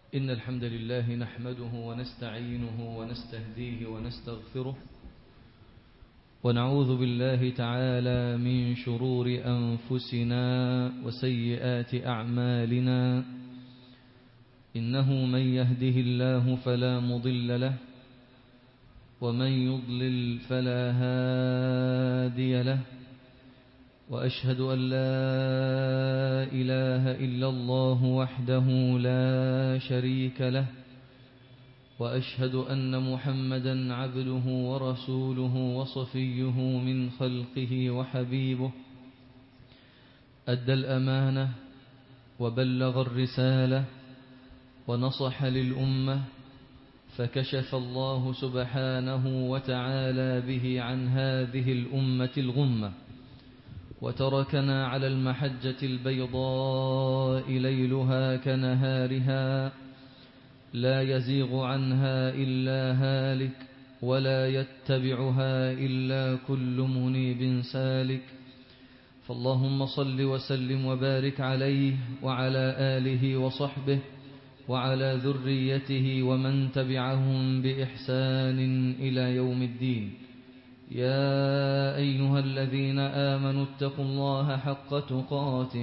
إن الحمد لله نحمده ونستعينه ونستهديه ونستغفره ونعوذ بالله تعالى من شرور أنفسنا وسيئات أعمالنا إنه من يهده الله فلا مضل له ومن يضلل فلا هادي له وأشهد أن لا إله إلا الله وحده لا شريك له وأشهد أن محمدا عبده ورسوله وصفيه من خلقه وحبيبه أدى الأمانة وبلغ الرسالة ونصح للأمة فكشف الله سبحانه وتعالى به عن هذه الأمة الغمة وتركنا على المحجة البيضاء ليلها كنهارها لا يزيغ عنها إلا هالك ولا يتبعها إلا كل منيب سالك فاللهم صل وسلم وبارك عليه وعلى آله وصحبه وعلى ذريته ومن تبعهم بإحسان إلى يوم الدين يا أيها الذين آمنوا اتقوا الله حق تقاته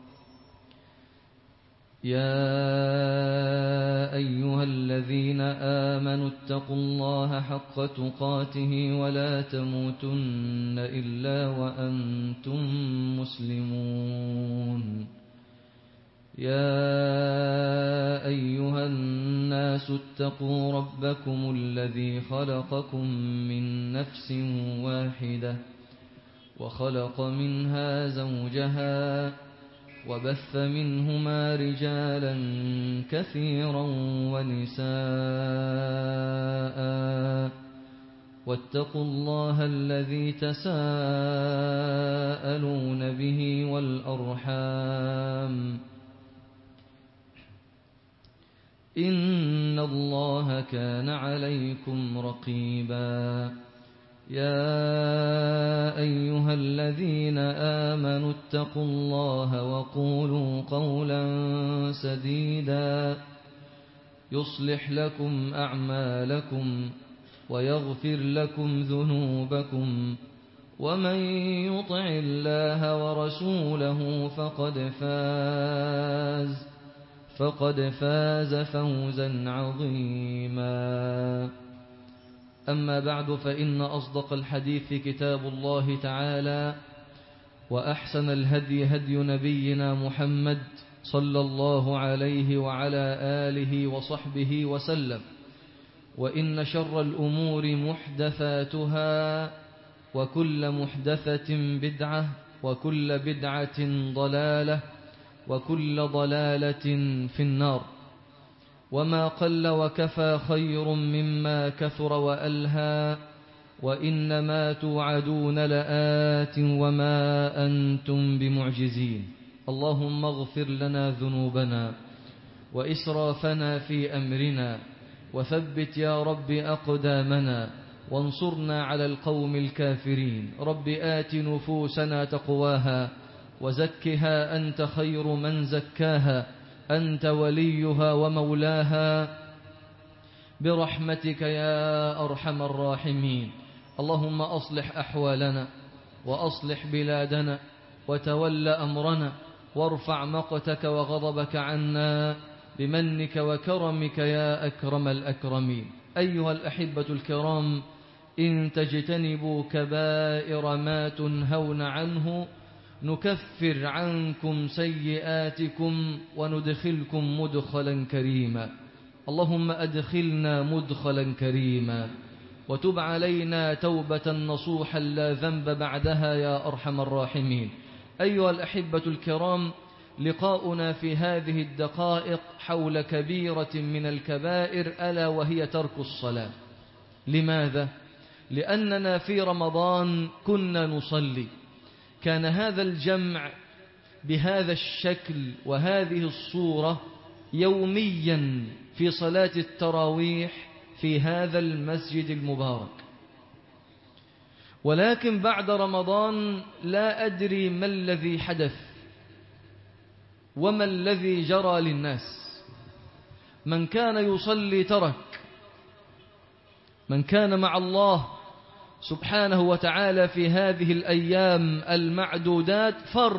يا أيها الذين آمنوا اتقوا الله حق تقاته ولا تموتن إلا وأنتم مسلمون يا أيها الناس اتقوا ربكم الذي خلقكم من نفس واحدة وخلق منها زوجها وبث منهما رجالا كثيرا ونساء واتقوا الله الذي تساءلون به والأرحام إن الله كان عليكم رقيبا يا أيها الذين آمنوا اتقوا الله وقولوا قولا سديدا يصلح لكم أعمالكم ويغفر لكم ذنوبكم ومن يطع الله ورسوله فقد فاز فقد فاز فوزا عظيما أما بعد فإن أصدق الحديث كتاب الله تعالى وأحسن الهدي هدي نبينا محمد صلى الله عليه وعلى آله وصحبه وسلم وإن شر الأمور محدثاتها وكل محدثة بدعة وكل بدعة ضلالة وكل ضلالة في النار وما قل وكفى خير مما كثر وألهى وإنما توعدون لآت وما أنتم بمعجزين اللهم اغفر لنا ذنوبنا وإسرافنا في أمرنا وثبت يا رب أقدامنا وانصرنا على القوم الكافرين رب آت نفوسنا تقواها وزكها أنت خير من زكاها أنت وليها ومولاها برحمتك يا أرحم الراحمين اللهم أصلح أحوالنا وأصلح بلادنا وتول أمرنا وارفع مقتك وغضبك عنا بمنك وكرمك يا أكرم الأكرمين أيها الأحبة الكرام إن تجتنبوا كبائر ما تنهون عنه نكفر عنكم سيئاتكم وندخلكم مدخلا كريما اللهم أدخلنا مدخلا كريما وتب علينا توبة نصوحا لا ذنب بعدها يا أرحم الراحمين أيها الأحبة الكرام لقاؤنا في هذه الدقائق حول كبيرة من الكبائر ألا وهي ترك الصلاة لماذا؟ لأننا في رمضان كنا نصلي كان هذا الجمع بهذا الشكل وهذه الصورة يوميا في صلاة التراويح في هذا المسجد المبارك ولكن بعد رمضان لا أدري ما الذي حدث وما الذي جرى للناس من كان يصلي ترك من كان مع الله سبحانه وتعالى في هذه الأيام المعدودات فر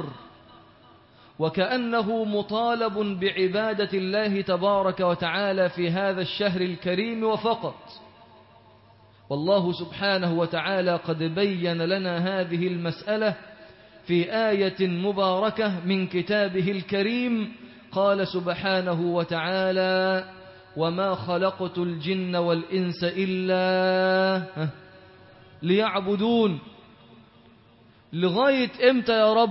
وكأنه مطالب بعبادة الله تبارك وتعالى في هذا الشهر الكريم وفقط والله سبحانه وتعالى قد بين لنا هذه المسألة في آية مباركة من كتابه الكريم قال سبحانه وتعالى وما خلقت الجن والإنس إلا ليعبدون لغاية إمتى يا رب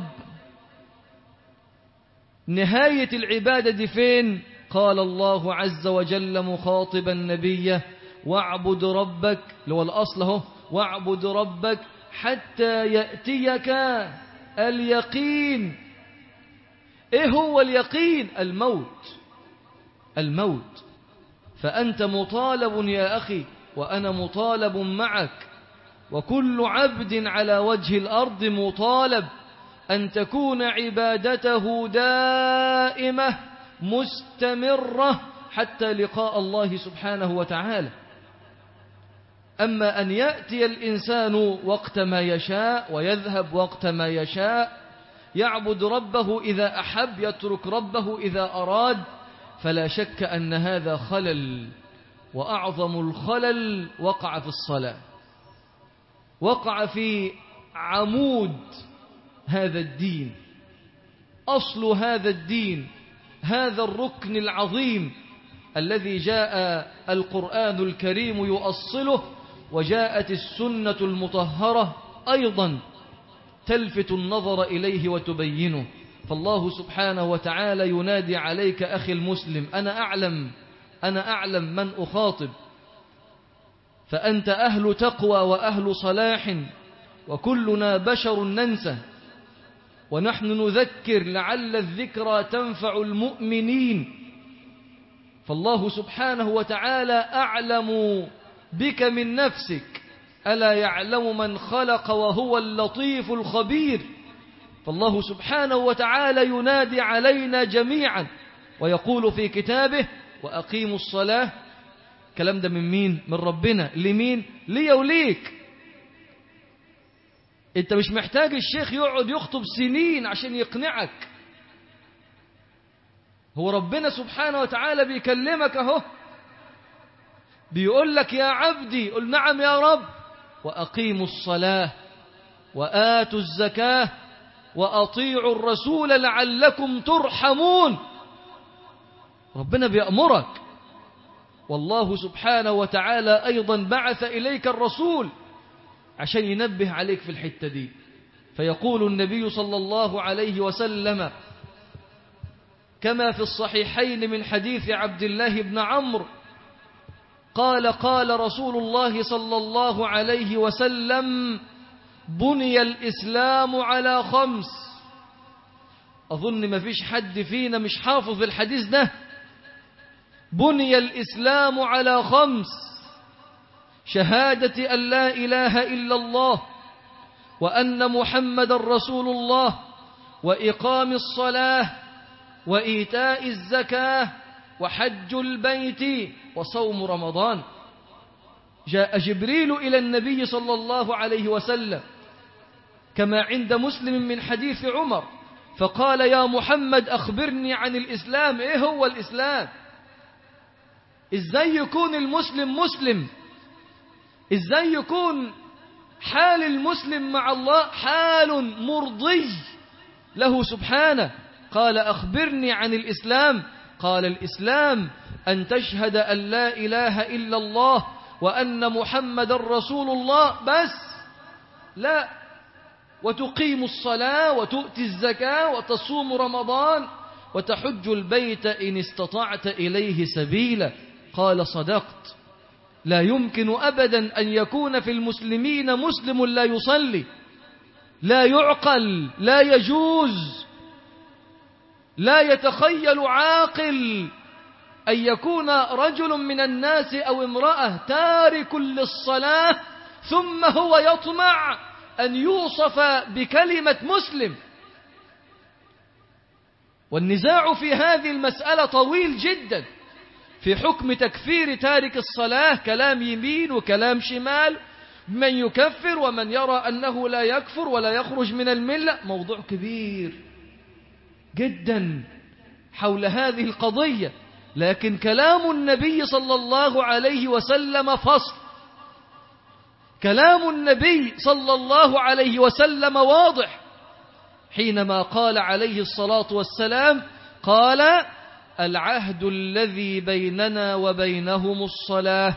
نهاية العبادة دي فين قال الله عز وجل مخاطبا نبيه واعبد ربك اللي هو الأصل اهو واعبد ربك حتى يأتيك اليقين ايه هو اليقين الموت الموت فأنت مطالب يا أخي وأنا مطالب معك وكل عبد على وجه الأرض مطالب أن تكون عبادته دائمة مستمرة حتى لقاء الله سبحانه وتعالى أما أن يأتي الإنسان وقت ما يشاء ويذهب وقت ما يشاء يعبد ربه إذا أحب يترك ربه إذا أراد فلا شك أن هذا خلل وأعظم الخلل وقع في الصلاة وقع في عمود هذا الدين أصل هذا الدين هذا الركن العظيم الذي جاء القرآن الكريم يؤصله وجاءت السنة المطهرة أيضا تلفت النظر إليه وتبينه فالله سبحانه وتعالى ينادي عليك أخي المسلم أنا أعلم أنا أعلم من أخاطب فأنت أهل تقوى وأهل صلاح وكلنا بشر ننسى ونحن نذكر لعل الذكرى تنفع المؤمنين فالله سبحانه وتعالى أعلم بك من نفسك ألا يعلم من خلق وهو اللطيف الخبير فالله سبحانه وتعالى ينادي علينا جميعا ويقول في كتابه وأقيموا الصلاة كلام ده من مين من ربنا لمين لي وليك انت مش محتاج الشيخ يقعد يخطب سنين عشان يقنعك هو ربنا سبحانه وتعالى بيكلمك اهو بيقول لك يا عبدي قل نعم يا رب وأقيموا الصلاة وآتوا الزكاة وأطيعوا الرسول لعلكم ترحمون ربنا بيأمرك والله سبحانه وتعالى أيضا بعث إليك الرسول عشان ينبه عليك في الحتة دي فيقول النبي صلى الله عليه وسلم كما في الصحيحين من حديث عبد الله بن عمرو قال قال رسول الله صلى الله عليه وسلم بني الإسلام على خمس أظن ما فيش حد فينا مش حافظ الحديث ده بني الإسلام على خمس شهادة أن لا إله إلا الله وأن محمد رسول الله وإقام الصلاة وإيتاء الزكاة وحج البيت وصوم رمضان جاء جبريل إلى النبي صلى الله عليه وسلم كما عند مسلم من حديث عمر فقال يا محمد أخبرني عن الإسلام إيه هو الإسلام إزاي يكون المسلم مسلم إزاي يكون حال المسلم مع الله حال مرضي له سبحانه قال أخبرني عن الإسلام قال الإسلام أن تشهد أن لا إله إلا الله وأن محمد رسول الله بس لا وتقيم الصلاة وتؤتي الزكاة وتصوم رمضان وتحج البيت إن استطعت إليه سبيلا قال صدقت لا يمكن أبدا أن يكون في المسلمين مسلم لا يصلي لا يعقل لا يجوز لا يتخيل عاقل أن يكون رجل من الناس أو امرأة تارك للصلاة ثم هو يطمع أن يوصف بكلمة مسلم والنزاع في هذه المسألة طويل جدا في حكم تكفير تارك الصلاة كلام يمين وكلام شمال من يكفر ومن يرى أنه لا يكفر ولا يخرج من الملة موضوع كبير جدا حول هذه القضية لكن كلام النبي صلى الله عليه وسلم فصل كلام النبي صلى الله عليه وسلم واضح حينما قال عليه الصلاة والسلام قال العهد الذي بيننا وبينهم الصلاة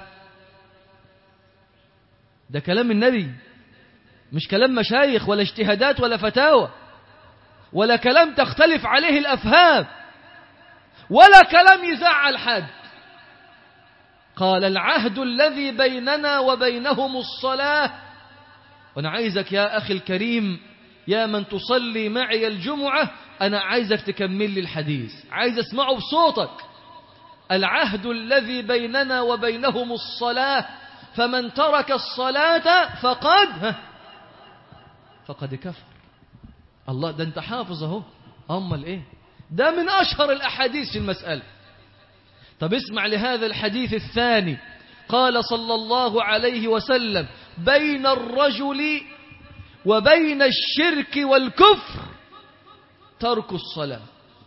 ده كلام النبي مش كلام مشايخ ولا اجتهادات ولا فتاوى ولا كلام تختلف عليه الأفهام ولا كلام يزعل حد قال العهد الذي بيننا وبينهم الصلاة وأنا عايزك يا أخي الكريم يا من تصلي معي الجمعة أنا عايزك تكمل لي الحديث عايز أسمعه بصوتك العهد الذي بيننا وبينهم الصلاة فمن ترك الصلاة فقد فقد كفر الله ده انت حافظ اهو امال ايه ده من اشهر الاحاديث في المساله طب اسمع لهذا الحديث الثاني قال صلى الله عليه وسلم بين الرجل وبين الشرك والكفر ترك الصلاة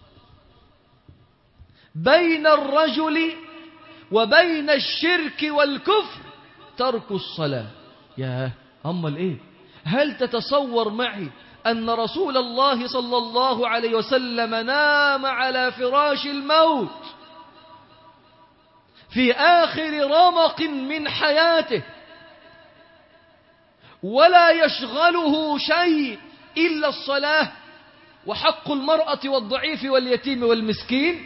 بين الرجل وبين الشرك والكفر ترك الصلاة يا أمال إيه هل تتصور معي أن رسول الله صلى الله عليه وسلم نام على فراش الموت في آخر رمق من حياته ولا يشغله شيء إلا الصلاة وحق المرأة والضعيف واليتيم والمسكين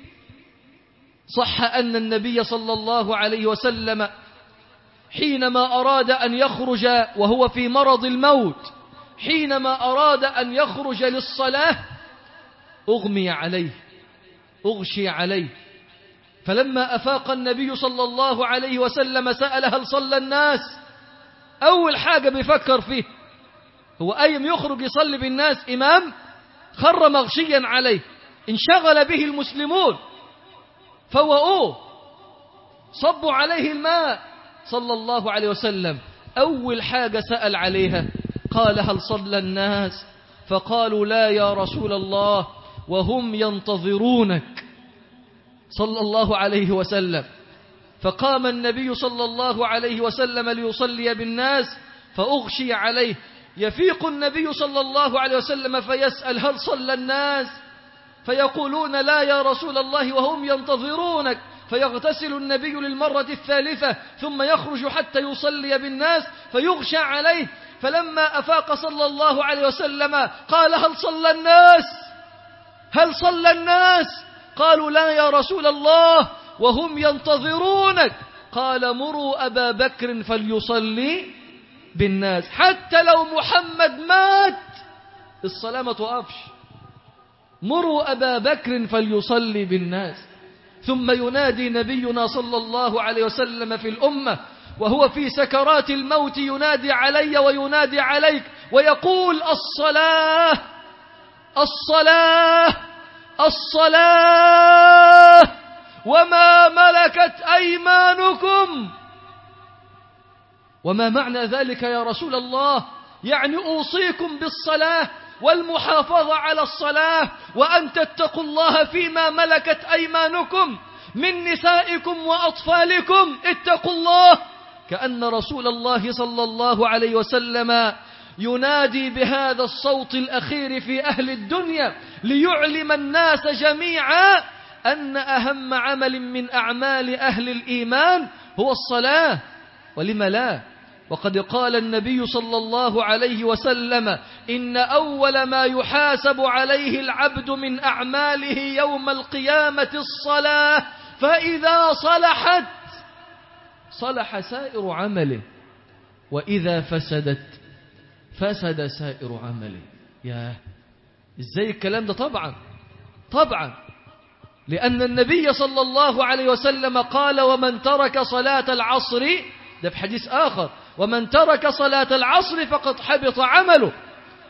صح أن النبي صلى الله عليه وسلم حينما أراد أن يخرج وهو في مرض الموت حينما أراد أن يخرج للصلاة أغمي عليه أغشي عليه فلما أفاق النبي صلى الله عليه وسلم سأل هل صلى الناس أول حاجة بيفكر فيه هو أيم يخرج يصلي بالناس إمام خر مغشيا عليه انشغل به المسلمون فوؤوه صبوا عليه الماء صلى الله عليه وسلم أول حاجة سأل عليها قال هل صلى الناس فقالوا لا يا رسول الله وهم ينتظرونك صلى الله عليه وسلم فقام النبي صلى الله عليه وسلم ليصلي بالناس فأغشي عليه يفيق النبي صلى الله عليه وسلم فيسأل هل صلى الناس فيقولون لا يا رسول الله وهم ينتظرونك فيغتسل النبي للمرة الثالثة ثم يخرج حتى يصلي بالناس فيغشى عليه فلما أفاق صلى الله عليه وسلم قال هل صلى الناس هل صلى الناس قالوا لا يا رسول الله وهم ينتظرونك قال مروا أبا بكر فليصلي بالناس حتى لو محمد مات الصلاة ما توقفش مروا أبا بكر فليصلي بالناس ثم ينادي نبينا صلى الله عليه وسلم في الأمة وهو في سكرات الموت ينادي علي وينادي عليك ويقول الصلاة الصلاة الصلاة وما ملكت أيمانكم وما معنى ذلك يا رسول الله يعني أوصيكم بالصلاة والمحافظة على الصلاة وأن تتقوا الله فيما ملكت أيمانكم من نسائكم وأطفالكم اتقوا الله كأن رسول الله صلى الله عليه وسلم ينادي بهذا الصوت الأخير في أهل الدنيا ليعلم الناس جميعا أن أهم عمل من أعمال أهل الإيمان هو الصلاة ولم لا وقد قال النبي صلى الله عليه وسلم إن أول ما يحاسب عليه العبد من أعماله يوم القيامة الصلاة فإذا صلحت صلح سائر عمله وإذا فسدت فسد سائر عمله يا ازاي الكلام ده طبعا طبعا لأن النبي صلى الله عليه وسلم قال ومن ترك صلاة العصر ده في حديث آخر ومن ترك صلاة العصر فقد حبط عمله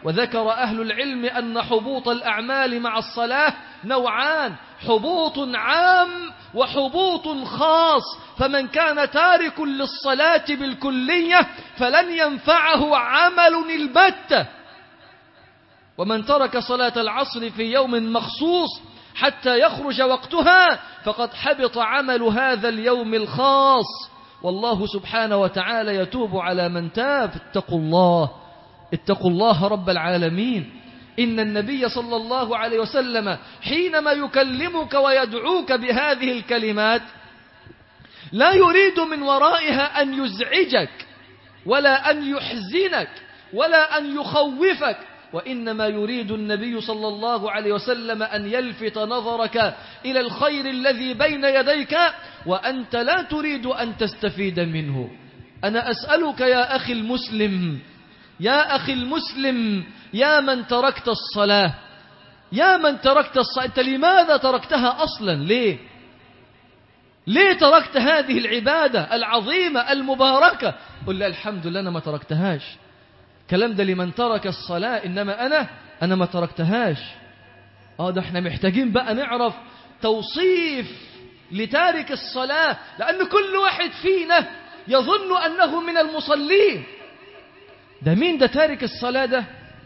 وذكر أهل العلم أن حبوط الأعمال مع الصلاة نوعان حبوط عام وحبوط خاص فمن كان تارك للصلاة بالكلية فلن ينفعه عمل البتة ومن ترك صلاة العصر في يوم مخصوص حتى يخرج وقتها فقد حبط عمل هذا اليوم الخاص والله سبحانه وتعالى يتوب على من تاب اتقوا الله اتقوا الله رب العالمين إن النبي صلى الله عليه وسلم حينما يكلمك ويدعوك بهذه الكلمات لا يريد من ورائها أن يزعجك ولا أن يحزنك ولا أن يخوفك وإنما يريد النبي صلى الله عليه وسلم أن يلفت نظرك إلى الخير الذي بين يديك وأنت لا تريد أن تستفيد منه أنا أسألك يا أخي المسلم يا أخي المسلم يا من تركت الصلاة يا من تركت الصلاة أنت لماذا تركتها أصلا ليه ليه تركت هذه العبادة العظيمة المباركة قل لي الحمد لله أنا ما تركتهاش كلام ده لمن ترك الصلاة إنما أنا أنا ما تركتهاش آه ده احنا محتاجين بقى نعرف توصيف لتارك الصلاة لأن كل واحد فينا يظن أنه من المصلين ده مين ده تارك الصلاة ده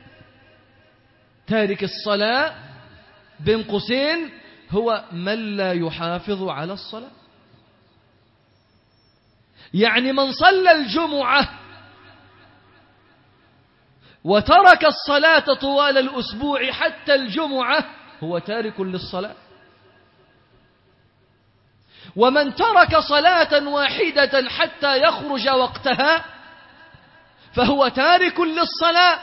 تارك الصلاة بين قوسين هو من لا يحافظ على الصلاة يعني من صلى الجمعة وترك الصلاة طوال الأسبوع حتى الجمعة هو تارك للصلاة ومن ترك صلاة واحدة حتى يخرج وقتها فهو تارك للصلاة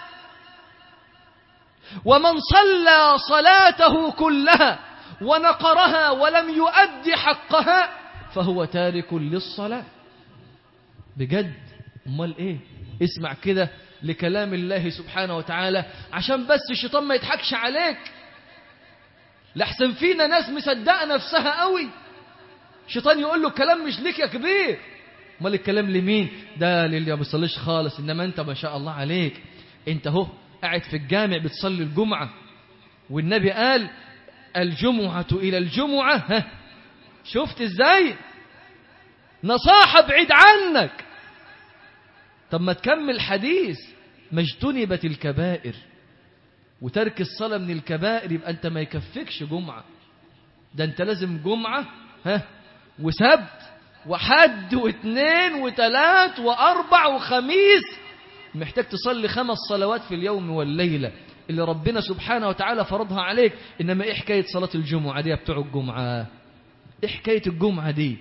ومن صلى صلاته كلها ونقرها ولم يؤدي حقها فهو تارك للصلاة بجد امال ايه اسمع كده لكلام الله سبحانه وتعالى عشان بس الشيطان ما يضحكش عليك لحسن فينا ناس مصدقه نفسها قوي الشيطان يقول له الكلام مش ليك يا كبير امال الكلام لمين ده للي ما بيصليش خالص انما انت ما شاء الله عليك انت اهو قاعد في الجامع بتصلي الجمعه والنبي قال الجمعه الى الجمعه ها شفت ازاي نصاحه بعيد عنك طب ما تكمل حديث ما اجتنبت الكبائر وترك الصلاة من الكبائر يبقى أنت ما يكفكش جمعة ده أنت لازم جمعة ها وسبت وحد واثنين وثلاث وأربع وخميس محتاج تصلي خمس صلوات في اليوم والليلة اللي ربنا سبحانه وتعالى فرضها عليك إنما إيه حكاية صلاة الجمعة دي بتوع الجمعة إيه حكاية الجمعة دي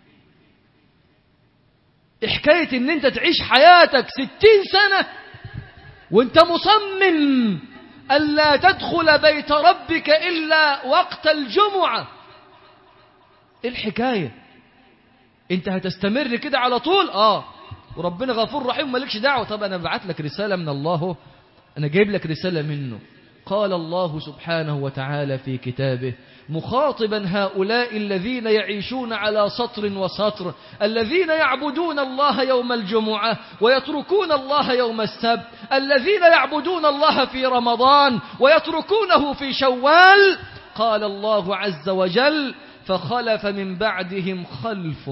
حكاية ان انت تعيش حياتك ستين سنة وانت مصمم ألا تدخل بيت ربك إلا وقت الجمعة ايه الحكاية انت هتستمر كده على طول اه وربنا غفور رحيم مالكش دعوة طب انا ببعت لك رسالة من الله انا جايب لك رسالة منه قال الله سبحانه وتعالى في كتابه مخاطبا هؤلاء الذين يعيشون على سطر وسطر الذين يعبدون الله يوم الجمعة ويتركون الله يوم السبت الذين يعبدون الله في رمضان ويتركونه في شوال قال الله عز وجل فخلف من بعدهم خلف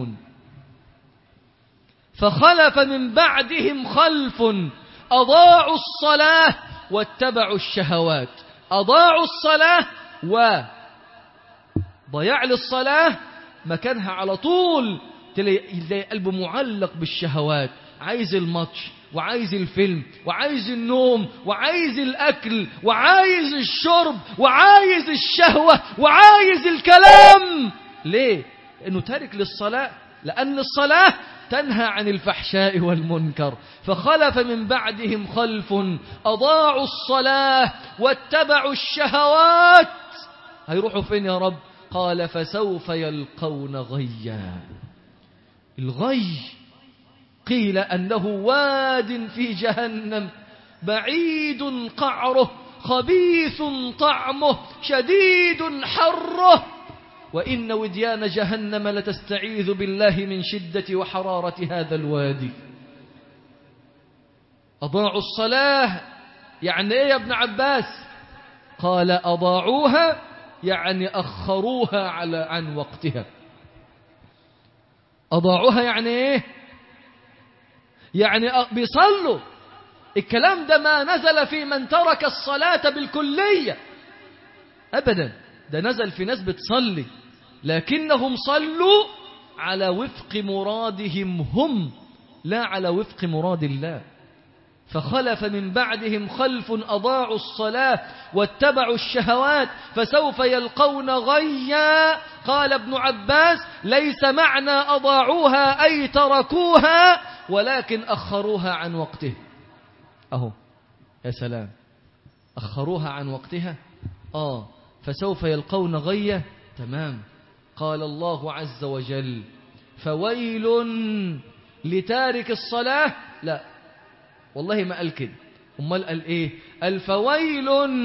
فخلف من بعدهم خلف أضاعوا الصلاة واتبعوا الشهوات أضاعوا الصلاة و ضياع للصلاة مكانها على طول تلاقي قلبه معلق بالشهوات عايز الماتش وعايز الفيلم وعايز النوم وعايز الأكل وعايز الشرب وعايز الشهوة وعايز الكلام ليه؟ لأنه تارك للصلاة لأن الصلاة تنهى عن الفحشاء والمنكر فخلف من بعدهم خلف أضاعوا الصلاة واتبعوا الشهوات هيروحوا فين يا رب قال فسوف يلقون غيا الغي قيل أنه واد في جهنم بعيد قعره خبيث طعمه شديد حره وإن وديان جهنم لتستعيذ بالله من شدة وحرارة هذا الوادي أضاعوا الصلاة يعني ايه يا ابن عباس قال أضاعوها يعني أخروها على عن وقتها أضاعوها يعني ايه يعني بيصلوا الكلام ده ما نزل في من ترك الصلاة بالكلية أبدا ده نزل في ناس بتصلي لكنهم صلوا على وفق مرادهم هم لا على وفق مراد الله فخلف من بعدهم خلف أضاعوا الصلاة واتبعوا الشهوات فسوف يلقون غيا قال ابن عباس ليس معنى أضاعوها أي تركوها ولكن أخروها عن وقته أهو يا سلام أخروها عن وقتها آه فسوف يلقون غية تمام قال الله عز وجل فويل لتارك الصلاة لا والله ما قال كده امال قال ايه الفويل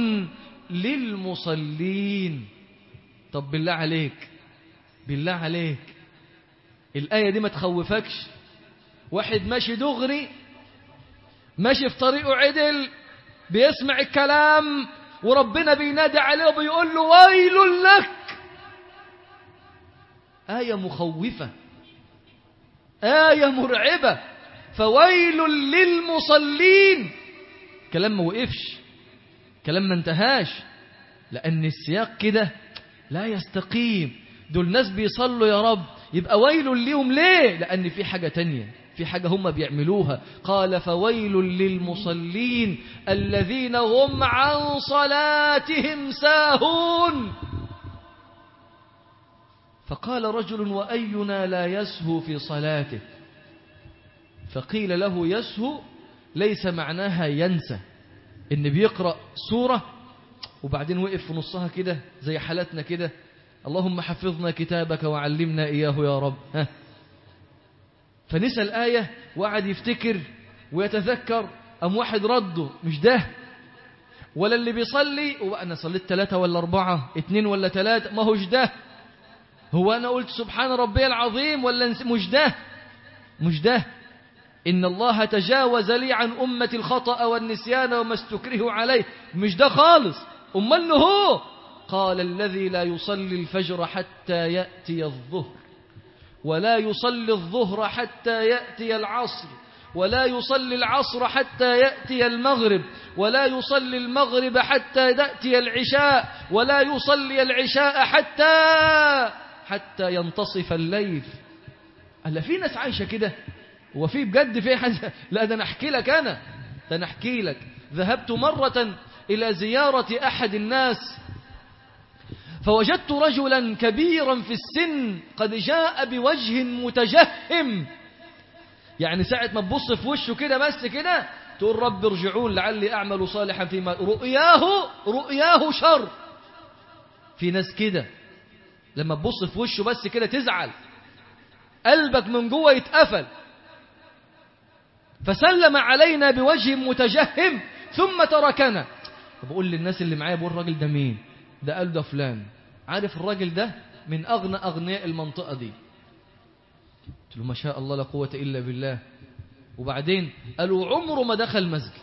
للمصلين طب بالله عليك بالله عليك الآية دي ما تخوفكش واحد ماشي دغري ماشي في طريقه عدل بيسمع الكلام وربنا بينادي عليه وبيقول له ويل لك آية مخوفة آية مرعبة فويل للمصلين كلام ما وقفش كلام ما انتهاش لأن السياق كده لا يستقيم دول ناس بيصلوا يا رب يبقى ويل ليهم ليه لأن في حاجة تانية في حاجة هم بيعملوها قال فويل للمصلين الذين هم عن صلاتهم ساهون فقال رجل وأينا لا يسهو في صلاته فقيل له يسهو ليس معناها ينسى إن بيقرأ سورة وبعدين وقف في نصها كده زي حالتنا كده اللهم حفظنا كتابك وعلمنا إياه يا رب ها فنسى الآية وقعد يفتكر ويتذكر أم واحد رده مش ده ولا اللي بيصلي وأنا صليت ثلاثة ولا أربعة اتنين ولا ثلاثة ما هوش ده هو أنا قلت سبحان ربي العظيم ولا مش ده مش ده إن الله تجاوز لي عن أمة الخطأ والنسيان وما استكره عليه مش ده خالص أمال هو قال الذي لا يصلي الفجر حتى يأتي الظهر ولا يصلي الظهر حتى يأتي العصر ولا يصلي العصر حتى يأتي المغرب ولا يصلي المغرب حتى تأتي العشاء ولا يصلي العشاء حتى حتى ينتصف الليل ألا في ناس عايشة كده وفي بجد في حاجة لا ده أنا أحكي لك أنا ده أنا أحكي لك ذهبت مرة إلى زيارة أحد الناس فوجدت رجلا كبيرا في السن قد جاء بوجه متجهم يعني ساعة ما تبص في وشه كده بس كده تقول رب ارجعون لعلي أعمل صالحا فيما رؤياه رؤياه شر في ناس كده لما تبص في وشه بس كده تزعل قلبك من جوه يتقفل فسلم علينا بوجه متجهم ثم تركنا بقول للناس اللي معايا بقول الراجل ده مين ده قال ده فلان عارف الراجل ده من أغنى أغنياء المنطقة دي قلت له ما شاء الله لا قوة إلا بالله وبعدين قالوا عمره ما دخل مسجد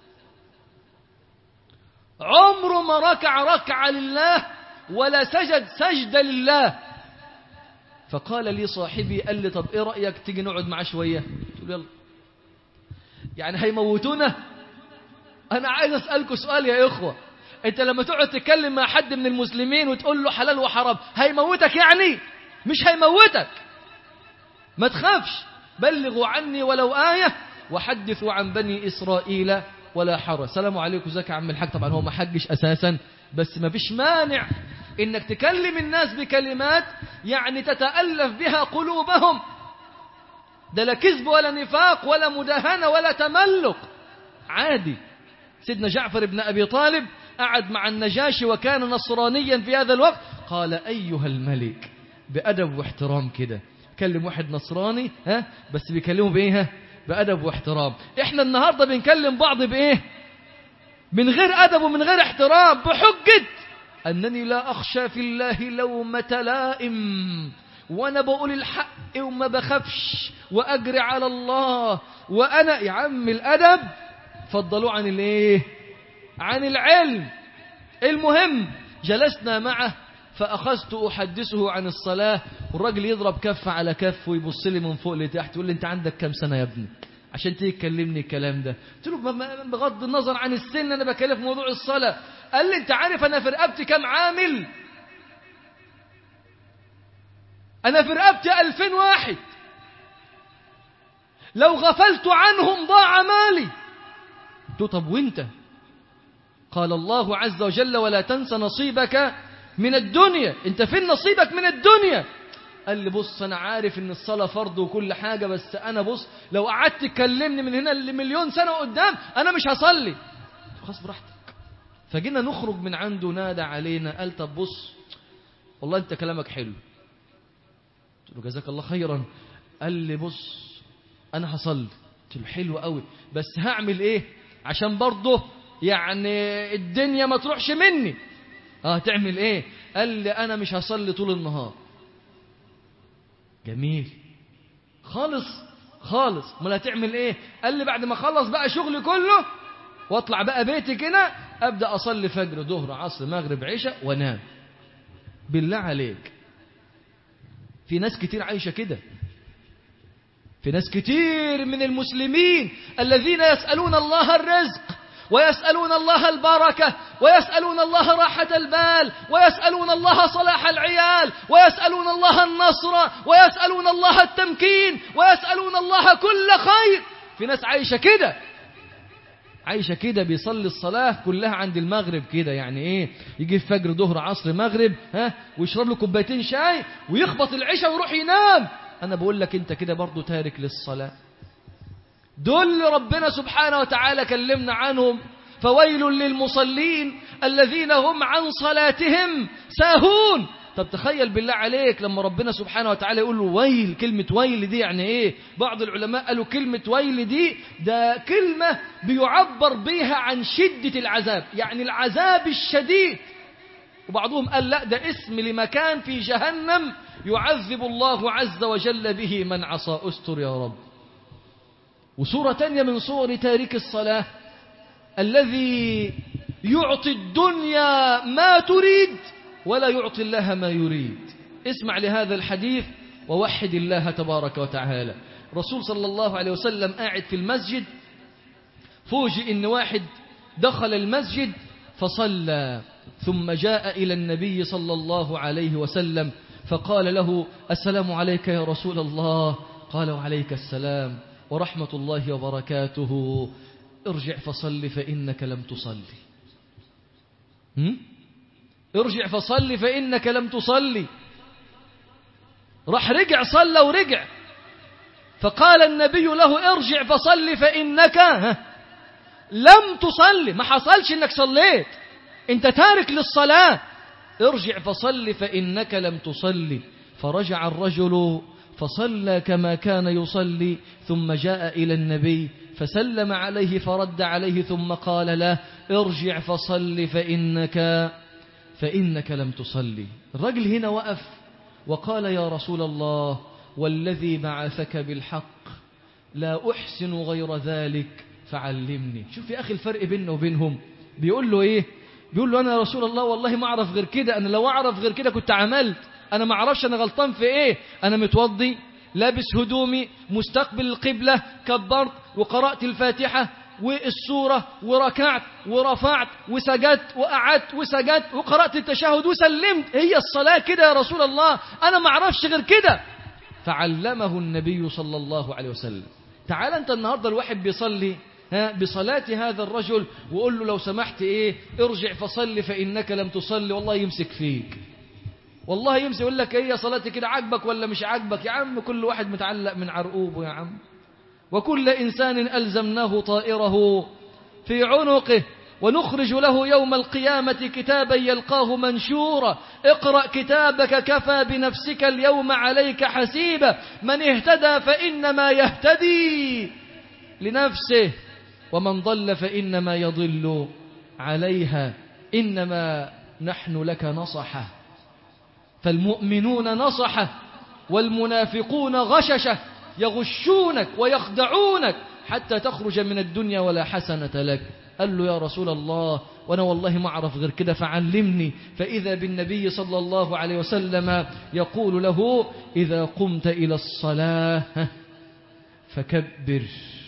عمره ما ركع ركعة لله ولا سجد سجدة لله فقال لي صاحبي قال لي طب ايه رأيك تيجي نقعد معاه شوية قلت له يلا يعني هيموتونا انا عايز اسألكم سؤال يا اخوة انت لما تقعد تتكلم مع حد من المسلمين وتقول له حلال وحرام هيموتك يعني مش هيموتك ما تخافش بلغوا عني ولو آية وحدثوا عن بني إسرائيل ولا حرج سلام عليكم ازيك يا عم الحاج طبعا هو ما حجش أساسا بس ما فيش مانع انك تكلم الناس بكلمات يعني تتألف بها قلوبهم ده لا كذب ولا نفاق ولا مداهنة ولا تملق عادي سيدنا جعفر بن أبي طالب قعد مع النجاشي وكان نصرانيا في هذا الوقت قال أيها الملك بأدب واحترام كده كلم واحد نصراني ها بس بيكلمه بإيه ها بأدب واحترام احنا النهاردة بنكلم بعض بإيه من غير أدب ومن غير احترام بحجة أنني لا أخشى في الله لومة لائم وأنا بقول الحق وما بخافش وأجري على الله وأنا يا عم الأدب فضلوا عن الايه عن العلم المهم جلسنا معه فأخذت أحدثه عن الصلاة والراجل يضرب كف على كف ويبص لي من فوق لتحت يقول لي أنت عندك كم سنة يا ابني عشان تيجي تكلمني الكلام ده قلت له ما- ما- بغض النظر عن السن أنا بكلم في موضوع الصلاة قال لي أنت عارف أنا في رقبتي كم عامل أنا في رقبتي ألفين واحد لو غفلت عنهم ضاع مالي قلت له طب وانت قال الله عز وجل ولا تنس نصيبك من الدنيا انت فين نصيبك من الدنيا قال لي بص انا عارف ان الصلاة فرض وكل حاجة بس انا بص لو قعدت تكلمني من هنا لمليون سنة قدام انا مش هصلي قلت له خلاص براحتك فجينا نخرج من عنده نادى علينا قال طب بص والله انت كلامك حلو قلت له جزاك الله خيرا قال لي بص انا هصلي قلت له حلو قوي بس هعمل ايه عشان برضه يعني الدنيا ما تروحش مني اه تعمل ايه قال لي انا مش هصلي طول النهار جميل خالص خالص امال هتعمل ايه قال لي بعد ما اخلص بقى شغلي كله واطلع بقى بيتي كده ابدا اصلي فجر ظهر عصر مغرب عشاء وانام بالله عليك في ناس كتير عايشه كده في ناس كتير من المسلمين الذين يسألون الله الرزق ويسألون الله البركة ويسألون الله راحة البال ويسألون الله صلاح العيال ويسألون الله النصر ويسألون الله التمكين ويسألون الله كل خير في ناس عايشة كده عايشة كده بيصلي الصلاة كلها عند المغرب كده يعني ايه يجي في فجر ظهر عصر مغرب ها ويشرب له كوبايتين شاي ويخبط العشاء ويروح ينام انا بقول لك انت كده برضو تارك للصلاة دول اللي ربنا سبحانه وتعالى كلمنا عنهم فويل للمصلين الذين هم عن صلاتهم ساهون طب تخيل بالله عليك لما ربنا سبحانه وتعالى يقول له ويل كلمة ويل دي يعني ايه بعض العلماء قالوا كلمة ويل دي ده كلمة بيعبر بيها عن شدة العذاب يعني العذاب الشديد وبعضهم قال لا ده اسم لمكان في جهنم يعذب الله عز وجل به من عصى استر يا رب وصورة تانية من صور تارك الصلاة الذي يعطي الدنيا ما تريد ولا يعطي الله ما يريد اسمع لهذا الحديث ووحد الله تبارك وتعالى رسول صلى الله عليه وسلم قاعد في المسجد فوجئ ان واحد دخل المسجد فصلى ثم جاء إلى النبي صلى الله عليه وسلم فقال له السلام عليك يا رسول الله قال وعليك السلام ورحمة الله وبركاته ارجع فصل فإنك لم تصلي هم؟ ارجع فصل فإنك لم تصلي راح رجع صلى ورجع فقال النبي له ارجع فصل فإنك ها، لم تصلي ما حصلش انك صليت انت تارك للصلاة ارجع فصل فإنك لم تصلي فرجع الرجل فصلى كما كان يصلي ثم جاء إلى النبي فسلم عليه فرد عليه ثم قال له ارجع فصل فإنك فإنك لم تصلي الرجل هنا وقف وقال يا رسول الله والذي بعثك بالحق لا أحسن غير ذلك فعلمني شوف يا أخي الفرق بيننا وبينهم بيقول له إيه بيقول له أنا يا رسول الله والله ما أعرف غير كده أنا لو أعرف غير كده كنت عملت أنا ما أعرفش أنا غلطان في إيه أنا متوضي لابس هدومي مستقبل القبلة كبرت وقرأت الفاتحة والسورة وركعت ورفعت وسجدت وقعدت وسجدت وقرأت التشهد وسلمت هي الصلاة كده يا رسول الله أنا ما أعرفش غير كده فعلمه النبي صلى الله عليه وسلم تعال أنت النهاردة الواحد بيصلي ها بصلاة هذا الرجل وقول له لو سمحت إيه ارجع فصلي فإنك لم تصلي والله يمسك فيك والله يمسك يقول لك ايه صلاتي كده عاجبك ولا مش عاجبك يا عم كل واحد متعلق من عرقوبه يا عم وكل إنسان ألزمناه طائره في عنقه ونخرج له يوم القيامة كتابا يلقاه منشورا اقرأ كتابك كفى بنفسك اليوم عليك حسيبا من اهتدى فإنما يهتدي لنفسه ومن ضل فإنما يضل عليها إنما نحن لك نصحه فالمؤمنون نصحه والمنافقون غششه يغشونك ويخدعونك حتى تخرج من الدنيا ولا حسنة لك قال له يا رسول الله وأنا والله ما أعرف غير كده فعلمني فإذا بالنبي صلى الله عليه وسلم يقول له إذا قمت إلى الصلاة فكبر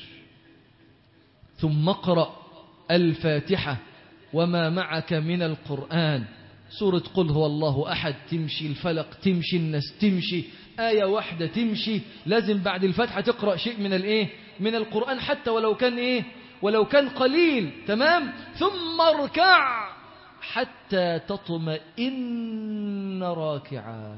ثم اقرأ الفاتحة وما معك من القرآن سورة قل هو الله أحد تمشي الفلق تمشي الناس تمشي آية واحدة تمشي لازم بعد الفاتحة تقرأ شيء من الإيه من القرآن حتى ولو كان إيه ولو كان قليل تمام ثم اركع حتى تطمئن راكعا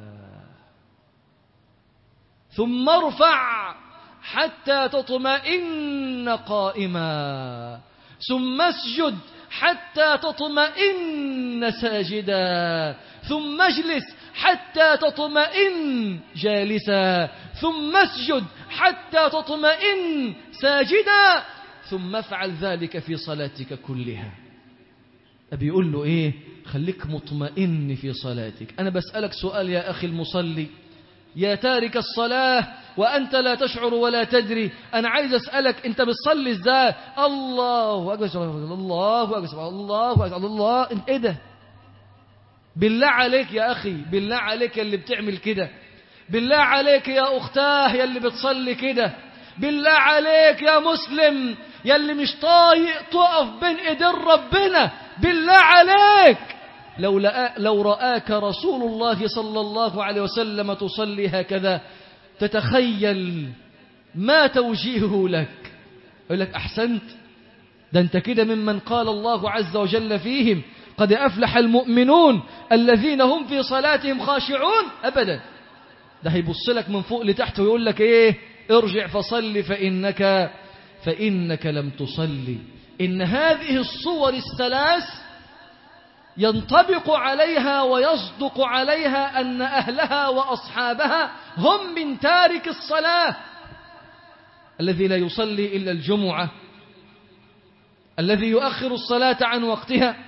ثم ارفع حتى تطمئن قائما ثم اسجد حتى تطمئن ساجدا ثم اجلس حتى تطمئن جالسا ثم اسجد حتى تطمئن ساجدا ثم افعل ذلك في صلاتك كلها أبي يقول له إيه خليك مطمئن في صلاتك أنا بسألك سؤال يا أخي المصلي يا تارك الصلاة وأنت لا تشعر ولا تدري أنا عايز أسألك أنت بتصلي إزاي الله أكبر الله أكبر الله أكبر الله إيه ده بالله عليك يا أخي بالله عليك اللي بتعمل كده بالله عليك يا أختاه يا اللي بتصلي كده بالله عليك يا مسلم يا اللي مش طايق تقف بين ايدين ربنا بالله عليك لو, لو رآك رسول الله صلى الله عليه وسلم تصلي هكذا تتخيل ما توجيهه لك يقول لك أحسنت ده أنت كده ممن قال الله عز وجل فيهم قد أفلح المؤمنون الذين هم في صلاتهم خاشعون أبدا ده هيبص لك من فوق لتحت ويقول لك إيه ارجع فصل فإنك فإنك لم تصلي إن هذه الصور الثلاث ينطبق عليها ويصدق عليها أن أهلها وأصحابها هم من تارك الصلاة الذي لا يصلي إلا الجمعة الذي يؤخر الصلاة عن وقتها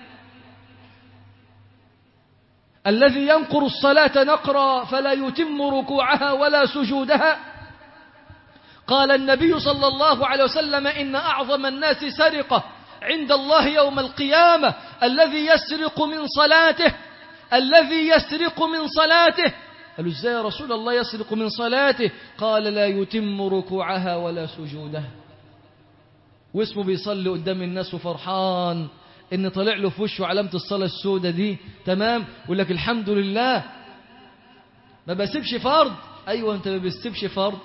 الذي ينقر الصلاة نقرا فلا يتم ركوعها ولا سجودها قال النبي صلى الله عليه وسلم إن أعظم الناس سرقة عند الله يوم القيامة الذي يسرق من صلاته الذي يسرق من صلاته قالوا ازاي يا رسول الله يسرق من صلاته قال لا يتم ركوعها ولا سجودها واسمه بيصلي قدام الناس وفرحان ان طلع له في وشه علامة الصلاة السوداء دي تمام يقول لك الحمد لله ما بسيبش فرض ايوه انت ما بتسيبش فرض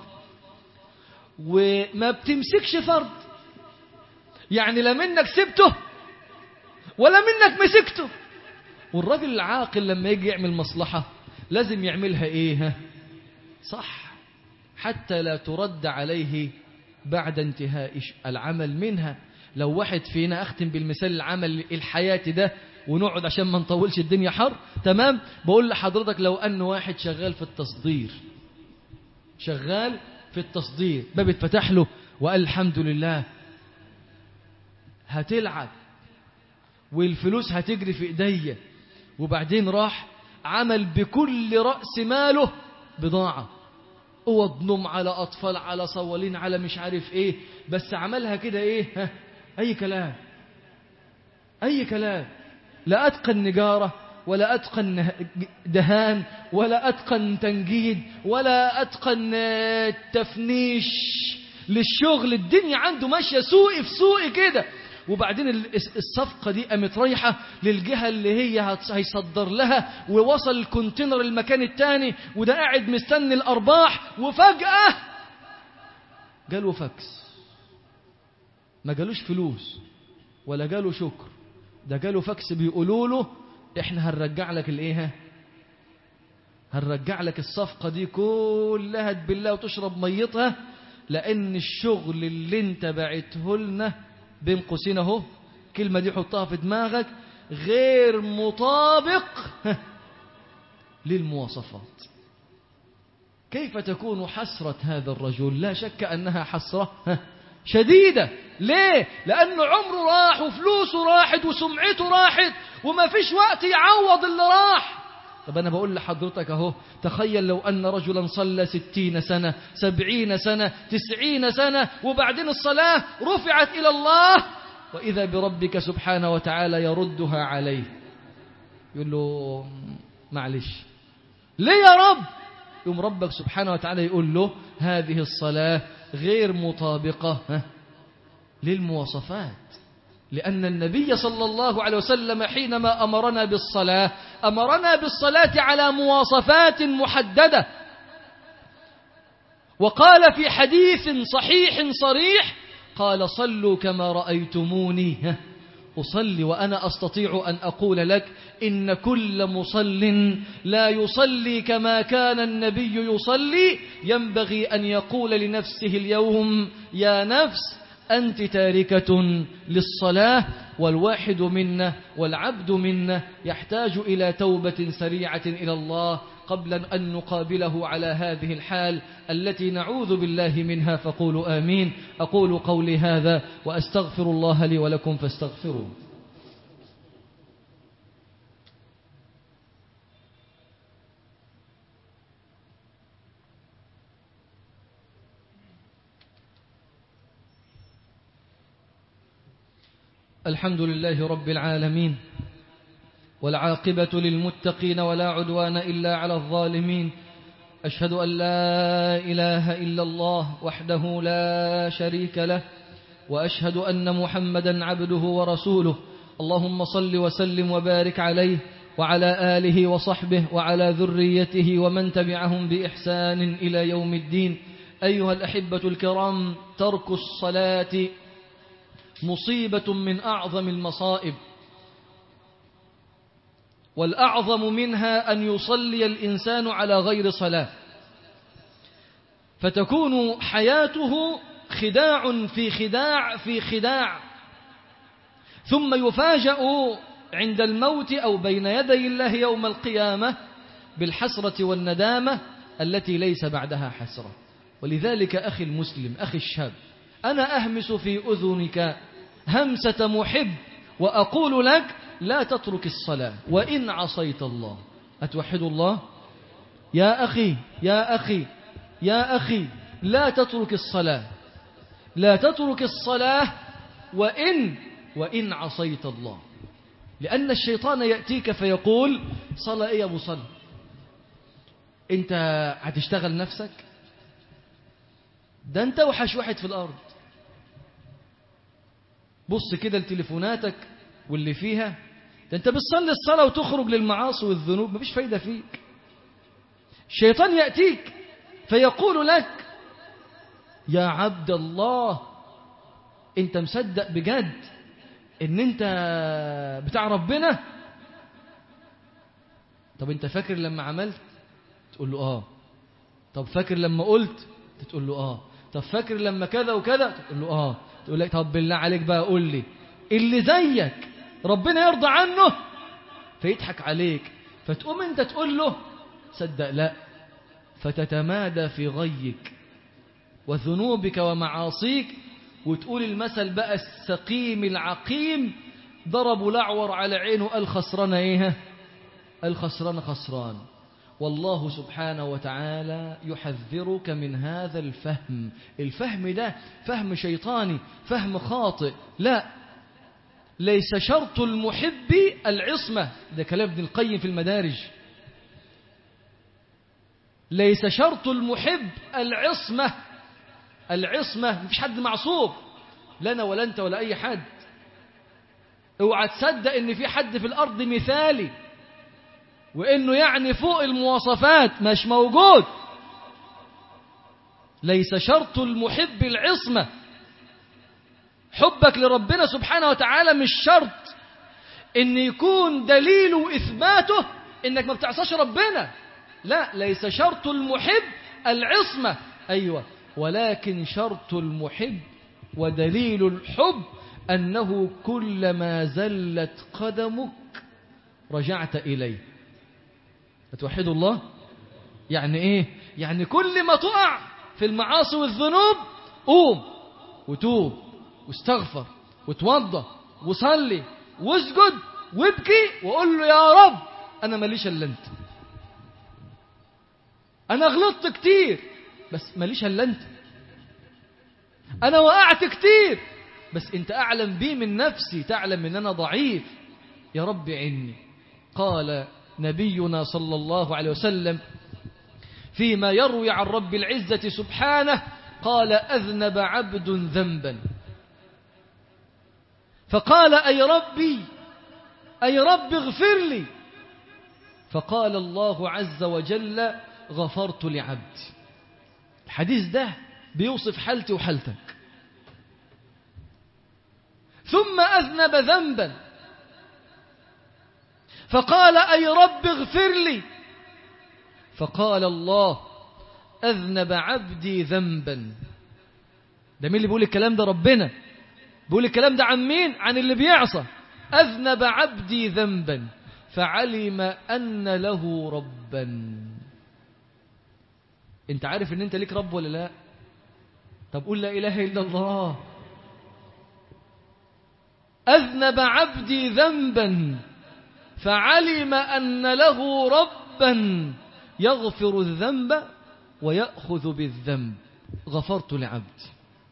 وما بتمسكش فرض يعني لا منك سبته ولا منك مسكته والراجل العاقل لما يجي يعمل مصلحة لازم يعملها ايه صح حتى لا ترد عليه بعد انتهاء العمل منها لو واحد فينا اختم بالمثال العمل الحياتي ده ونقعد عشان ما نطولش الدنيا حر تمام بقول لحضرتك لو ان واحد شغال في التصدير شغال في التصدير باب اتفتح له وقال الحمد لله هتلعب والفلوس هتجري في ايديا وبعدين راح عمل بكل رأس ماله بضاعة اوض نوم على أطفال على صوالين على مش عارف ايه بس عملها كده ايه ها اي كلام اي كلام لا اتقن نجارة ولا اتقن دهان ولا اتقن تنجيد ولا اتقن تفنيش للشغل الدنيا عنده ماشية سوقي في سوقي كده وبعدين الصفقة دي قامت رايحة للجهة اللي هي هيصدر لها ووصل الكونتينر المكان التاني وده قاعد مستني الأرباح وفجأة جاله فاكس ما جالوش فلوس ولا جاله شكر ده جاله فاكس بيقولوا له احنا هنرجع لك الايه هنرجع لك الصفقة دي كلها بالله وتشرب ميتها لأن الشغل اللي انت بعته لنا بين قوسين اهو الكلمة دي حطها في دماغك غير مطابق للمواصفات كيف تكون حسرة هذا الرجل لا شك أنها حسرة شديدة ليه لأنه عمره راح وفلوسه راحت وسمعته راحت وما فيش وقت يعوض اللي راح طب أنا بقول لحضرتك أهو تخيل لو أن رجلا صلى ستين سنة سبعين سنة تسعين سنة وبعدين الصلاة رفعت إلى الله وإذا بربك سبحانه وتعالى يردها عليه يقول له معلش ليه يا رب يوم ربك سبحانه وتعالى يقول له هذه الصلاة غير مطابقة ها، للمواصفات لأن النبي صلى الله عليه وسلم حينما أمرنا بالصلاة أمرنا بالصلاة على مواصفات محددة وقال في حديث صحيح صريح قال صلوا كما رأيتموني ها، أصلي وأنا أستطيع أن أقول لك إن كل مصل لا يصلي كما كان النبي يصلي ينبغي أن يقول لنفسه اليوم يا نفس أنت تاركة للصلاة والواحد منا والعبد منا يحتاج إلى توبة سريعة إلى الله قبل أن نقابله على هذه الحال التي نعوذ بالله منها فقولوا آمين أقول قولي هذا وأستغفر الله لي ولكم فاستغفروه الحمد لله رب العالمين والعاقبة للمتقين ولا عدوان إلا على الظالمين أشهد أن لا إله إلا الله وحده لا شريك له وأشهد أن محمدا عبده ورسوله اللهم صل وسلم وبارك عليه وعلى آله وصحبه وعلى ذريته ومن تبعهم بإحسان إلى يوم الدين أيها الأحبة الكرام ترك الصلاة مصيبة من أعظم المصائب والأعظم منها أن يصلي الإنسان على غير صلاة فتكون حياته خداع في خداع في خداع ثم يفاجأ عند الموت أو بين يدي الله يوم القيامة بالحسرة والندامة التي ليس بعدها حسرة ولذلك أخي المسلم أخي الشاب أنا أهمس في أذنك همسة محب وأقول لك لا تترك الصلاة وإن عصيت الله أتوحد الله يا أخي يا أخي يا أخي لا تترك الصلاة لا تترك الصلاة وإن وإن عصيت الله لأن الشيطان يأتيك فيقول صلاة إيه يا أبو صلاة أنت هتشتغل نفسك ده أنت وحش واحد في الأرض بص كده لتليفوناتك واللي فيها ده انت بتصلي الصلاة وتخرج للمعاصي والذنوب مفيش فايدة فيك الشيطان يأتيك فيقول لك يا عبد الله انت مصدق بجد ان انت بتاع ربنا طب انت فاكر لما عملت تقول له اه طب فاكر لما قلت تقول له اه طب فاكر لما كذا وكذا تقول له اه تقول لك طب بالله عليك بقى قول لي اللي زيك ربنا يرضى عنه فيضحك عليك فتقوم انت تقول له صدق لا فتتمادى في غيك وذنوبك ومعاصيك وتقول المثل بقى السقيم العقيم ضربوا الأعور على عينه قال خسران ايه الخسران خسران والله سبحانه وتعالى يحذرك من هذا الفهم الفهم ده فهم شيطاني فهم خاطئ لا ليس شرط المحب العصمة ده كلام ابن القيم في المدارج ليس شرط المحب العصمة العصمة مفيش حد معصوم لنا ولا أنت ولا أي حد اوعى تصدق ان في حد في الأرض مثالي وانه يعني فوق المواصفات مش موجود ليس شرط المحب العصمة حبك لربنا سبحانه وتعالى مش شرط ان يكون دليل واثباته انك ما بتعصاش ربنا لا ليس شرط المحب العصمة ايوه ولكن شرط المحب ودليل الحب انه كلما زلت قدمك رجعت اليه أتوحد الله يعني إيه يعني كل ما تقع في المعاصي والذنوب قوم وتوب واستغفر وتوضى وصلي واسجد وابكي وقول له يا رب أنا ماليش إلا أنت أنا غلطت كتير بس ماليش إلا أنت أنا وقعت كتير بس انت أعلم بي من نفسي تعلم ان أنا ضعيف يا رب عني قال نبينا صلى الله عليه وسلم فيما يروي عن رب العزة سبحانه قال أذنب عبد ذنبا فقال أي ربي أي رب اغفر لي فقال الله عز وجل غفرت لعبدي الحديث ده بيوصف حالتي وحالتك ثم أذنب ذنبا فقال أي رب اغفر لي فقال الله أذنب عبدي ذنبا ده مين اللي بيقول الكلام ده ربنا بيقول الكلام ده عن مين عن اللي بيعصى أذنب عبدي ذنبا فعلم أن له ربا انت عارف ان انت ليك رب ولا لا طب قول لا إله إلا الله أذنب عبدي ذنبا فعلم أن له ربا يغفر الذنب ويأخذ بالذنب غفرت لعبدي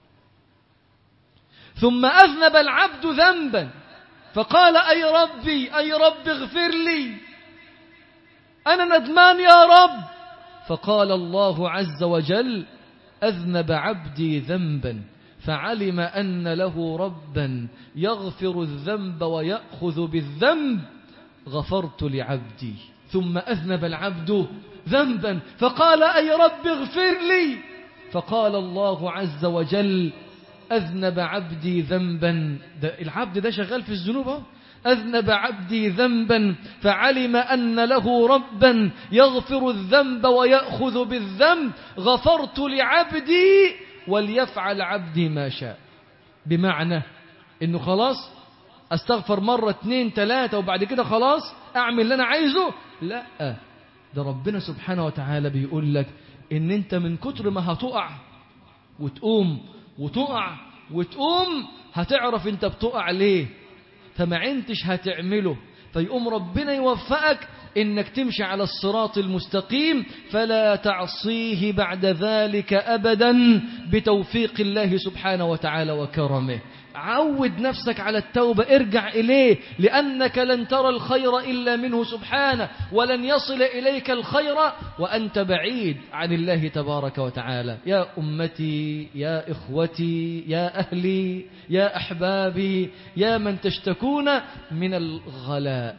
ثم أذنب العبد ذنبا فقال أي ربي أي رب اغفر لي أنا ندمان يا رب فقال الله عز وجل أذنب عبدي ذنبا فعلم أن له ربا يغفر الذنب ويأخذ بالذنب غفرت لعبدي ثم أذنب العبد ذنبا فقال أي رب اغفر لي فقال الله عز وجل أذنب عبدي ذنبا ده العبد ده شغال في الذنوب أذنب عبدي ذنبا فعلم أن له ربا يغفر الذنب ويأخذ بالذنب غفرت لعبدي وليفعل عبدي ما شاء بمعنى انه خلاص استغفر مرة اتنين تلاتة وبعد كده خلاص اعمل اللي انا عايزه لا ده ربنا سبحانه وتعالى بيقول لك ان انت من كتر ما هتقع وتقوم وتقع وتقوم هتعرف انت بتقع ليه فما عنتش هتعمله فيقوم ربنا يوفقك انك تمشي على الصراط المستقيم فلا تعصيه بعد ذلك ابدا بتوفيق الله سبحانه وتعالى وكرمه عود نفسك على التوبة ارجع إليه لأنك لن ترى الخير إلا منه سبحانه ولن يصل إليك الخير وأنت بعيد عن الله تبارك وتعالى يا أمتي يا إخوتي يا أهلي يا أحبابي يا من تشتكون من الغلاء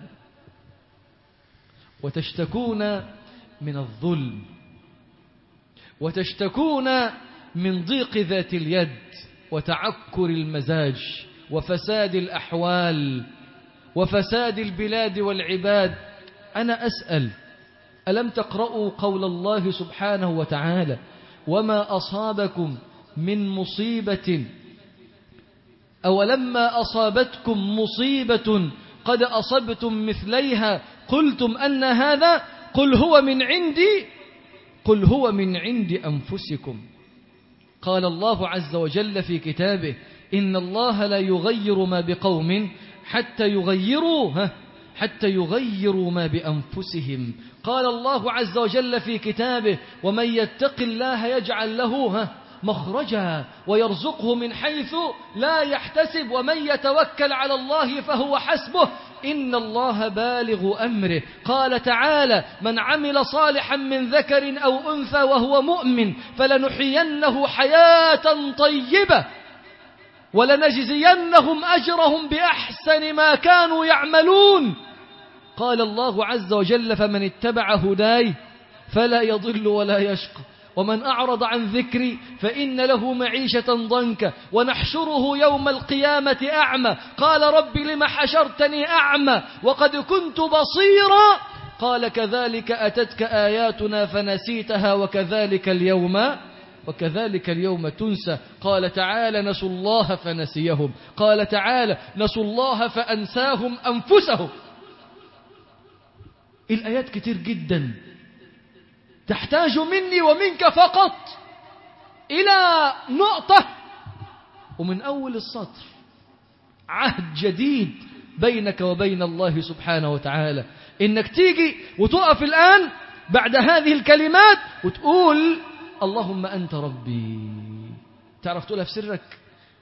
وتشتكون من الظلم وتشتكون من ضيق ذات اليد وتعكر المزاج وفساد الأحوال وفساد البلاد والعباد أنا أسأل ألم تقرأوا قول الله سبحانه وتعالى وما أصابكم من مصيبة أولما أصابتكم مصيبة قد أصبتم مثليها قلتم أن هذا قل هو من عندي قل هو من عند أنفسكم قال الله عز وجل في كتابه إن الله لا يغير ما بقوم حتى يغيروا حتى يغيروا ما بأنفسهم قال الله عز وجل في كتابه ومن يتق الله يجعل له مخرجا ويرزقه من حيث لا يحتسب ومن يتوكل على الله فهو حسبه إن الله بالغ أمره قال تعالى من عمل صالحا من ذكر أو أنثى وهو مؤمن فلنحيينه حياة طيبة ولنجزينهم أجرهم بأحسن ما كانوا يعملون قال الله عز وجل فمن اتبع هداي فلا يضل ولا يشقى ومن أعرض عن ذكري فإن له معيشة ضنكا ونحشره يوم القيامة أعمى قال رب لم حشرتني أعمى وقد كنت بصيرا قال كذلك أتتك آياتنا فنسيتها وكذلك اليوم وكذلك اليوم تنسى قال تعالى نسوا الله فنسيهم قال تعالى نسوا الله فأنساهم أنفسهم الآيات كتير جدا تحتاج مني ومنك فقط إلى نقطة ومن أول السطر عهد جديد بينك وبين الله سبحانه وتعالى إنك تيجي وتقف الآن بعد هذه الكلمات وتقول اللهم أنت ربي تعرف تقولها في سرك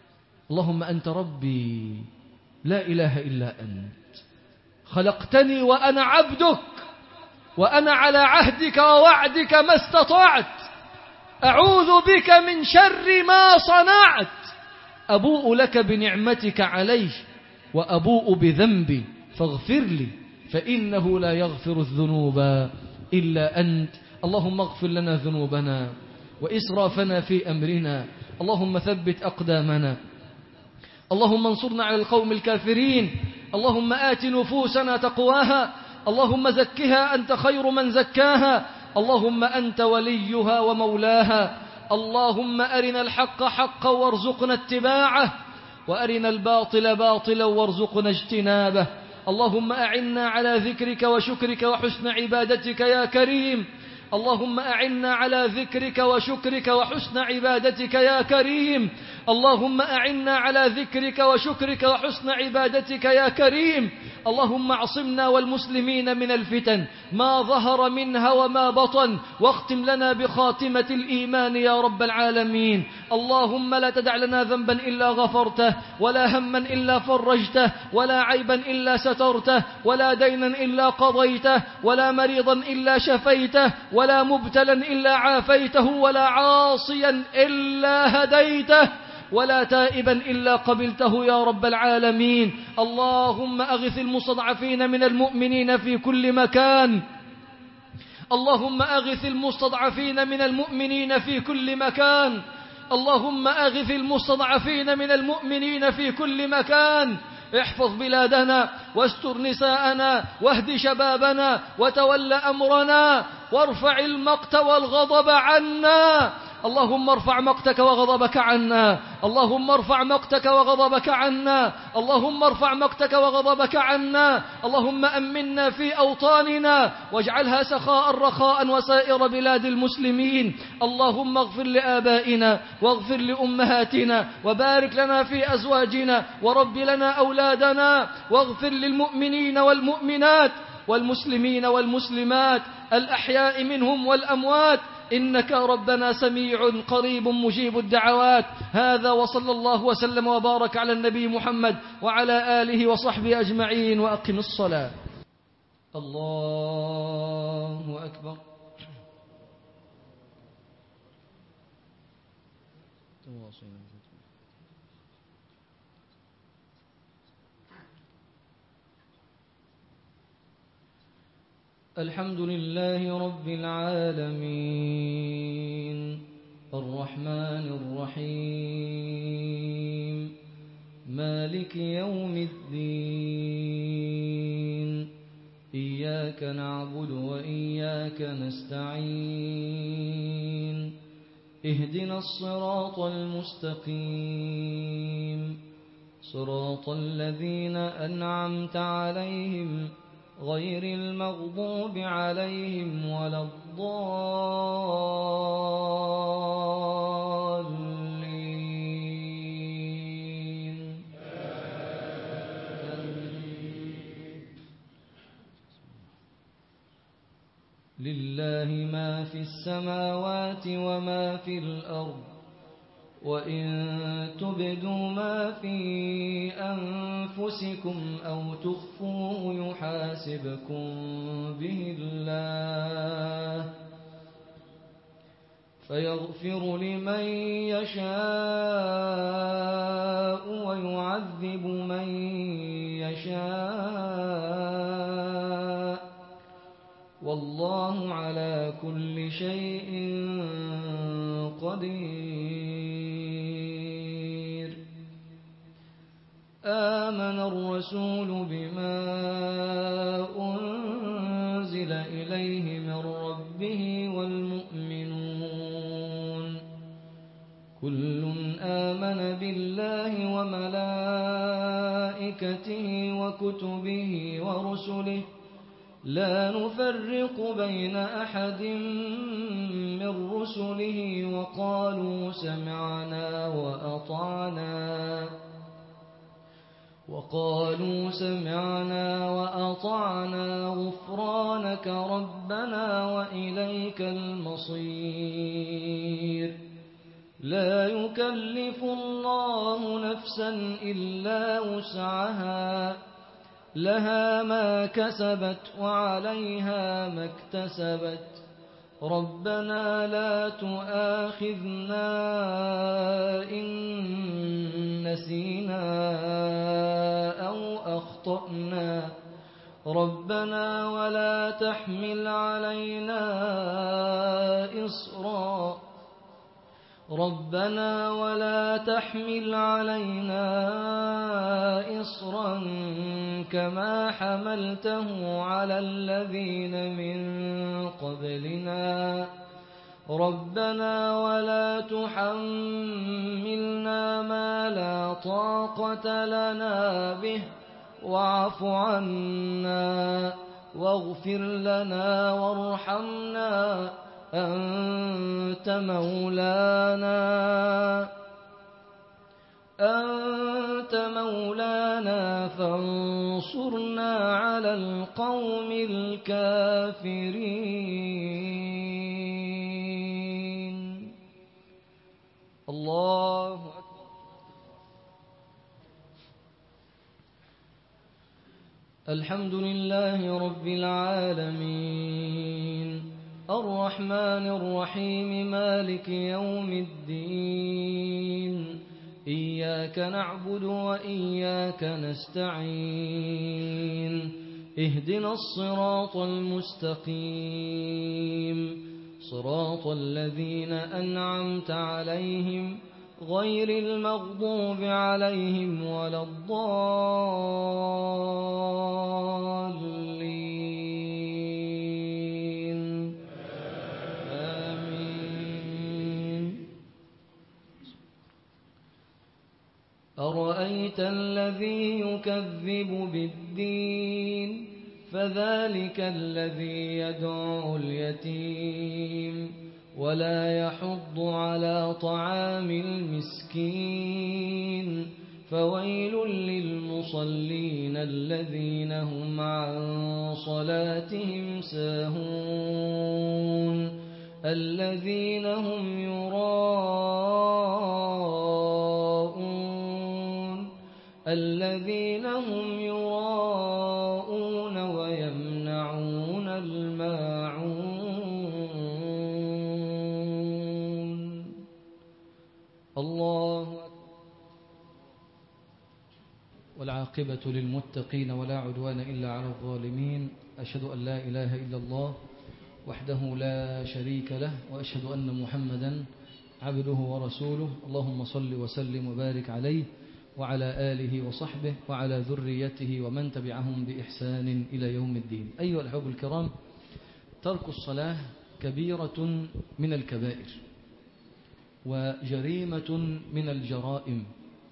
اللهم أنت ربي لا إله إلا أنت خلقتني وأنا عبدك وأنا على عهدك ووعدك ما استطعت أعوذ بك من شر ما صنعت أبوء لك بنعمتك علي وأبوء بذنبي فاغفر لي فإنه لا يغفر الذنوب إلا أنت اللهم اغفر لنا ذنوبنا وإسرافنا في أمرنا اللهم ثبت أقدامنا اللهم انصرنا على القوم الكافرين اللهم آت نفوسنا تقواها اللهم زكها أنت خير من زكاها اللهم أنت وليها ومولاها اللهم أرنا الحق حقا وارزقنا اتباعه وأرنا الباطل باطلا وارزقنا اجتنابه اللهم أعنا على ذكرك وشكرك وحسن عبادتك يا كريم اللهم أعنا على ذكرك وشكرك وحسن عبادتك يا كريم اللهم أعنا على ذكرك وشكرك وحسن عبادتك يا كريم اللهم اعصمنا والمسلمين من الفتن ما ظهر منها وما بطن واختم لنا بخاتمة الإيمان يا رب العالمين اللهم لا تدع لنا ذنبا إلا غفرته ولا هما إلا فرجته ولا عيبا إلا سترته ولا دينا إلا قضيته ولا مريضا إلا شفيته ولا مبتلا إلا عافيته ولا عاصيا إلا هديته ولا تائبا إلا قبلته يا رب العالمين اللهم أغث المستضعفين من المؤمنين في كل مكان اللهم أغث المستضعفين من المؤمنين في كل مكان اللهم أغث المستضعفين من المؤمنين في كل مكان احفظ بلادنا واستر نساءنا واهد شبابنا وتول أمرنا وارفع المقت والغضب عنا اللهم ارفع مقتك وغضبك عنا اللهم ارفع مقتك وغضبك عنا اللهم ارفع مقتك وغضبك عنا اللهم أمنا في أوطاننا واجعلها سخاء رخاء وسائر بلاد المسلمين اللهم اغفر لآبائنا واغفر لأمهاتنا وبارك لنا في أزواجنا ورب لنا أولادنا واغفر للمؤمنين والمؤمنات والمسلمين والمسلمات الأحياء منهم والأموات إنك ربنا سميع قريب مجيب الدعوات هذا وصلى الله وسلم وبارك على النبي محمد وعلى آله وصحبه أجمعين وأقم الصلاة الله أكبر الحمد لله رب العالمين الرحمن الرحيم مالك يوم الدين إياك نعبد وإياك نستعين اهدنا الصراط المستقيم صراط الذين أنعمت عليهم غير المغضوب عليهم ولا الضالين لله ما في السماوات وما في الأرض وإن تبدوا ما في أنفسكم أو تخفوه يحاسبكم به الله فيغفر لمن يشاء ويعذب من يشاء والله على كل شيء قدير آمن الرسول بما أنزل إليه من ربه والمؤمنون كل آمن بالله وملائكته وكتبه ورسله لا نفرق بين أحد من رسله وقالوا سمعنا وأطعنا وقالوا سمعنا وأطعنا غفرانك ربنا وإليك المصير لا يكلف الله نفسا إلا وسعها لها ما كسبت وعليها ما اكتسبت ربنا لا تؤاخذنا إن نسينا أو أخطأنا ربنا ولا تحمل علينا إصرا ربنا ولا تحمل علينا إصرا كما حملته على الذين من قبلنا ربنا ولا تحملنا ما لا طاقة لنا به واعف عنا واغفر لنا وارحمنا أنت مولانا أنت مولانا فانصرنا على القوم الكافرين الله أكبر الحمد لله رب العالمين الرحمن الرحيم مالك يوم الدين إياك نعبد وإياك نستعين اهدنا الصراط المستقيم صراط الذين أنعمت عليهم غير المغضوب عليهم ولا الضالين آمين أرأيت الذي يكذب بالدين فذلك الذي يدعو اليتيم ولا يحض على طعام المسكين فويل للمصلين الذين هم عن صلاتهم ساهون الذين هم يراءون الذين هم يراءون ويمنعون الماعون الله أكبر والعاقبة للمتقين ولا عدوان إلا على الظالمين أشهد أن لا إله إلا الله وحده لا شريك له وأشهد أن محمدا عبده ورسوله اللهم صل وسلم وبارك عليه وعلى آله وصحبه وعلى ذريته ومن تبعهم بإحسان إلى يوم الدين أيها الأحباب الكرام ترك الصلاة كبيرة من الكبائر وجريمة من الجرائم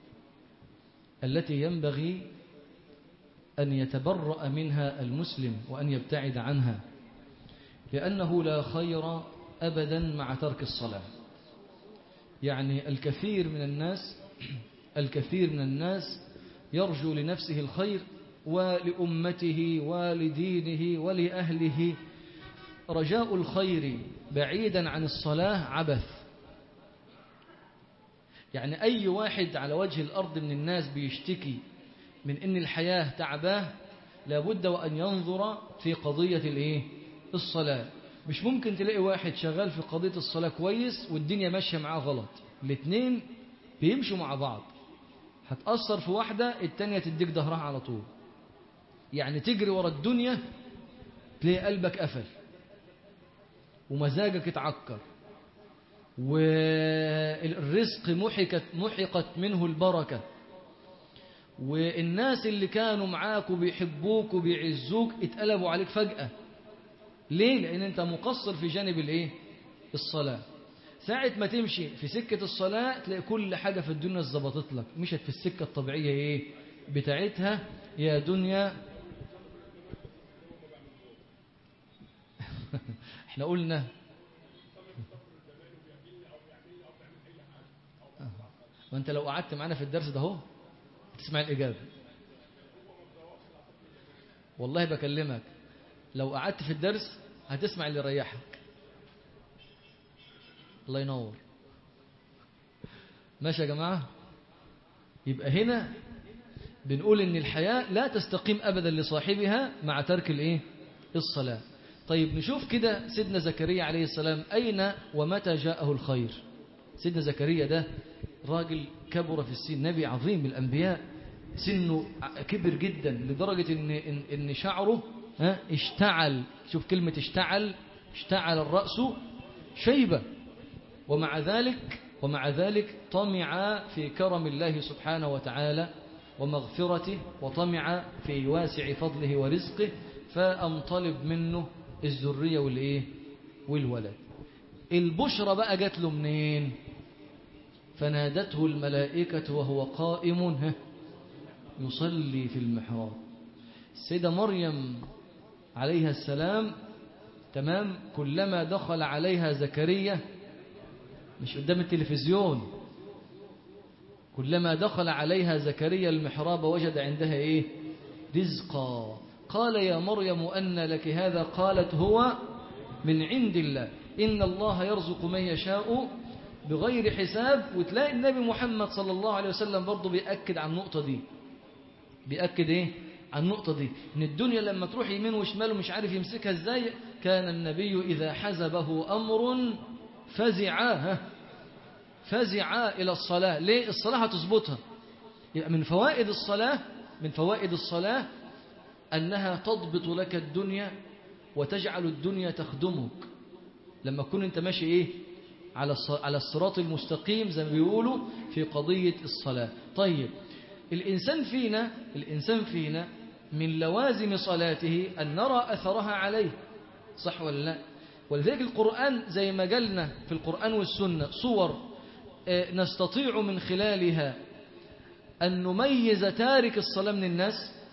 التي ينبغي أن يتبرأ منها المسلم وأن يبتعد عنها لأنه لا خير أبدا مع ترك الصلاة يعني الكثير من الناس الكثير من الناس يرجو لنفسه الخير ولأمته ولدينه ولأهله رجاء الخير بعيدا عن الصلاة عبث يعني أي واحد على وجه الأرض من الناس بيشتكي من أن الحياة تعباه لابد وأن ينظر في قضية الإيه؟ الصلاة مش ممكن تلاقي واحد شغال في قضية الصلاة كويس والدنيا ماشية معاه غلط الاثنين بيمشوا مع بعض هتأثر في واحدة التانية تديك ظهرها على طول يعني تجري ورا الدنيا تلاقي قلبك قفل ومزاجك اتعكر والرزق محكت محقت منه البركة والناس اللي كانوا معاك وبيحبوك وبيعزوك اتقلبوا عليك فجأة ليه؟ لأن أنت مقصر في جانب الإيه؟ الصلاة ساعة ما تمشي في سكة الصلاة تلاقي كل حاجة في الدنيا اتظبطت لك مشت في السكة الطبيعية إيه؟ بتاعتها يا دنيا احنا قلنا وانت لو قعدت معانا في الدرس ده اهو تسمع الإجابة والله بكلمك لو قعدت في الدرس هتسمع اللي يريحك الله ينور ماشي يا جماعة يبقى هنا بنقول ان الحياة لا تستقيم ابدا لصاحبها مع ترك الايه الصلاة طيب نشوف كده سيدنا زكريا عليه السلام اين ومتى جاءه الخير سيدنا زكريا ده راجل كبر في السن نبي عظيم من الانبياء سنه كبر جدا لدرجة ان ان, إن شعره ها اشتعل شوف كلمة اشتعل اشتعل الرأس شيبة ومع ذلك ومع ذلك طمع في كرم الله سبحانه وتعالى ومغفرته وطمع في واسع فضله ورزقه فأم طلب منه الذرية والإيه والولد البشرى بقى جات له منين فنادته الملائكة وهو قائم يصلي في المحراب السيدة مريم عليها السلام تمام كلما دخل عليها زكريا مش قدام التلفزيون كلما دخل عليها زكريا المحراب وجد عندها ايه رزقا قال يا مريم أن لك هذا قالت هو من عند الله إن الله يرزق من يشاء بغير حساب وتلاقي النبي محمد صلى الله عليه وسلم برضه بيأكد على النقطة دي بيأكد ايه على النقطة دي ان الدنيا لما تروح يمين وشمال ومش عارف يمسكها ازاي كان النبي إذا حزبه أمر فزعا فزعا إلى الصلاة ليه الصلاة هتظبطها يبقى من فوائد الصلاة من فوائد الصلاة أنها تضبط لك الدنيا وتجعل الدنيا تخدمك لما تكون أنت ماشي إيه على على الصراط المستقيم زي ما بيقولوا في قضية الصلاة طيب الإنسان فينا الإنسان فينا من لوازم صلاته أن نرى أثرها عليه صح ولا لا ولذلك القرآن زي ما قالنا في القرآن والسنة صور نستطيع من خلالها أن نميز تارك الصلاة من الناس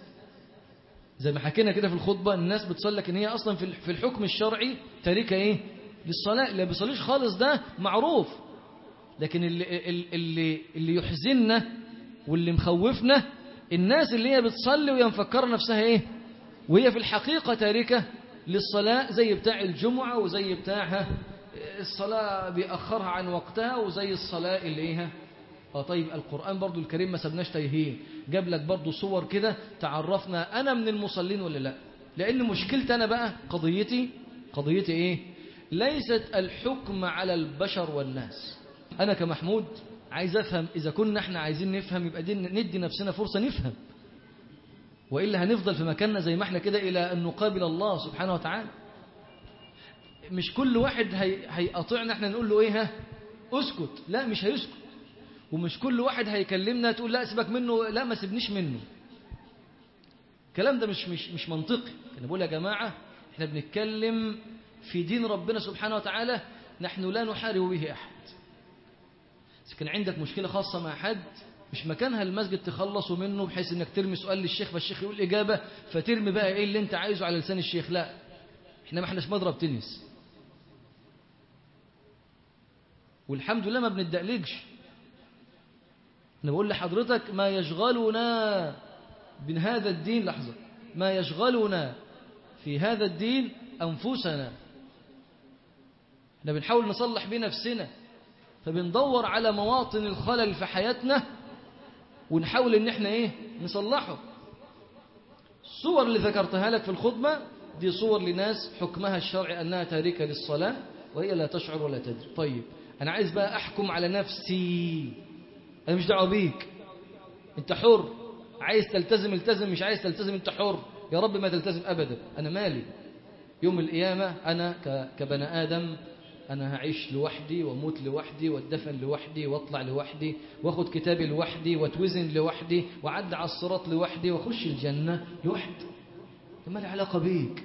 زي ما حكينا كده في الخطبة الناس بتصلي لك ان هي أصلا في الحكم الشرعي تاركة إيه للصلاة اللي بيصليش خالص ده معروف لكن اللي, اللي, اللي يحزننا واللي مخوفنا الناس اللي هي بتصلي وهي مفكرة نفسها إيه وهي في الحقيقة تاركة للصلاة زي بتاع الجمعة وزي بتاعها الصلاة بيأخرها عن وقتها وزي الصلاة اللي إيها اه طيب القرآن برضو الكريم ما سبناش تايهين جاب لك برضو صور كده تعرفنا أنا من المصلين ولا لا لأن مشكلتي أنا بقى قضيتي قضيتي إيه ليست الحكم على البشر والناس أنا كمحمود عايز أفهم إذا كنا احنا عايزين نفهم يبقى دي ندي نفسنا فرصة نفهم وإلا هنفضل في مكاننا زي ما احنا كده إلى أن نقابل الله سبحانه وتعالى مش كل واحد هي... هيقاطعنا احنا نقول له ايه ها اسكت لا مش هيسكت ومش كل واحد هيكلمنا تقول لا سيبك منه لا ما سيبنيش منه الكلام ده مش مش مش منطقي انا بقول يا جماعه احنا بنتكلم في دين ربنا سبحانه وتعالى نحن لا نحارب به احد اذا كان عندك مشكله خاصه مع حد مش مكانها المسجد تخلصوا منه بحيث انك ترمي سؤال للشيخ فالشيخ يقول اجابه فترمي بقى ايه اللي انت عايزه على لسان الشيخ لا احنا ما احناش مضرب تنس والحمد لله ما بندقلقش انا بقول لحضرتك ما يشغلنا من هذا الدين لحظة ما يشغلنا في هذا الدين أنفسنا احنا بنحاول نصلح بيه نفسنا فبندور على مواطن الخلل في حياتنا ونحاول ان احنا ايه نصلحه الصور اللي ذكرتها لك في الخطبة دي صور لناس حكمها الشرعي أنها تاركة للصلاة وهي لا تشعر ولا تدري طيب أنا عايز بقى أحكم على نفسي أنا مش دعوه بيك أنت حر عايز تلتزم التزم مش عايز تلتزم أنت حر يا رب ما تلتزم أبدا أنا مالي يوم القيامة أنا كبني آدم أنا هعيش لوحدي واموت لوحدي واتدفن لوحدي واطلع لوحدي واخد كتابي لوحدي واتوزن لوحدي وعد على الصراط لوحدي واخش الجنة لوحدي ما لي علاقة بيك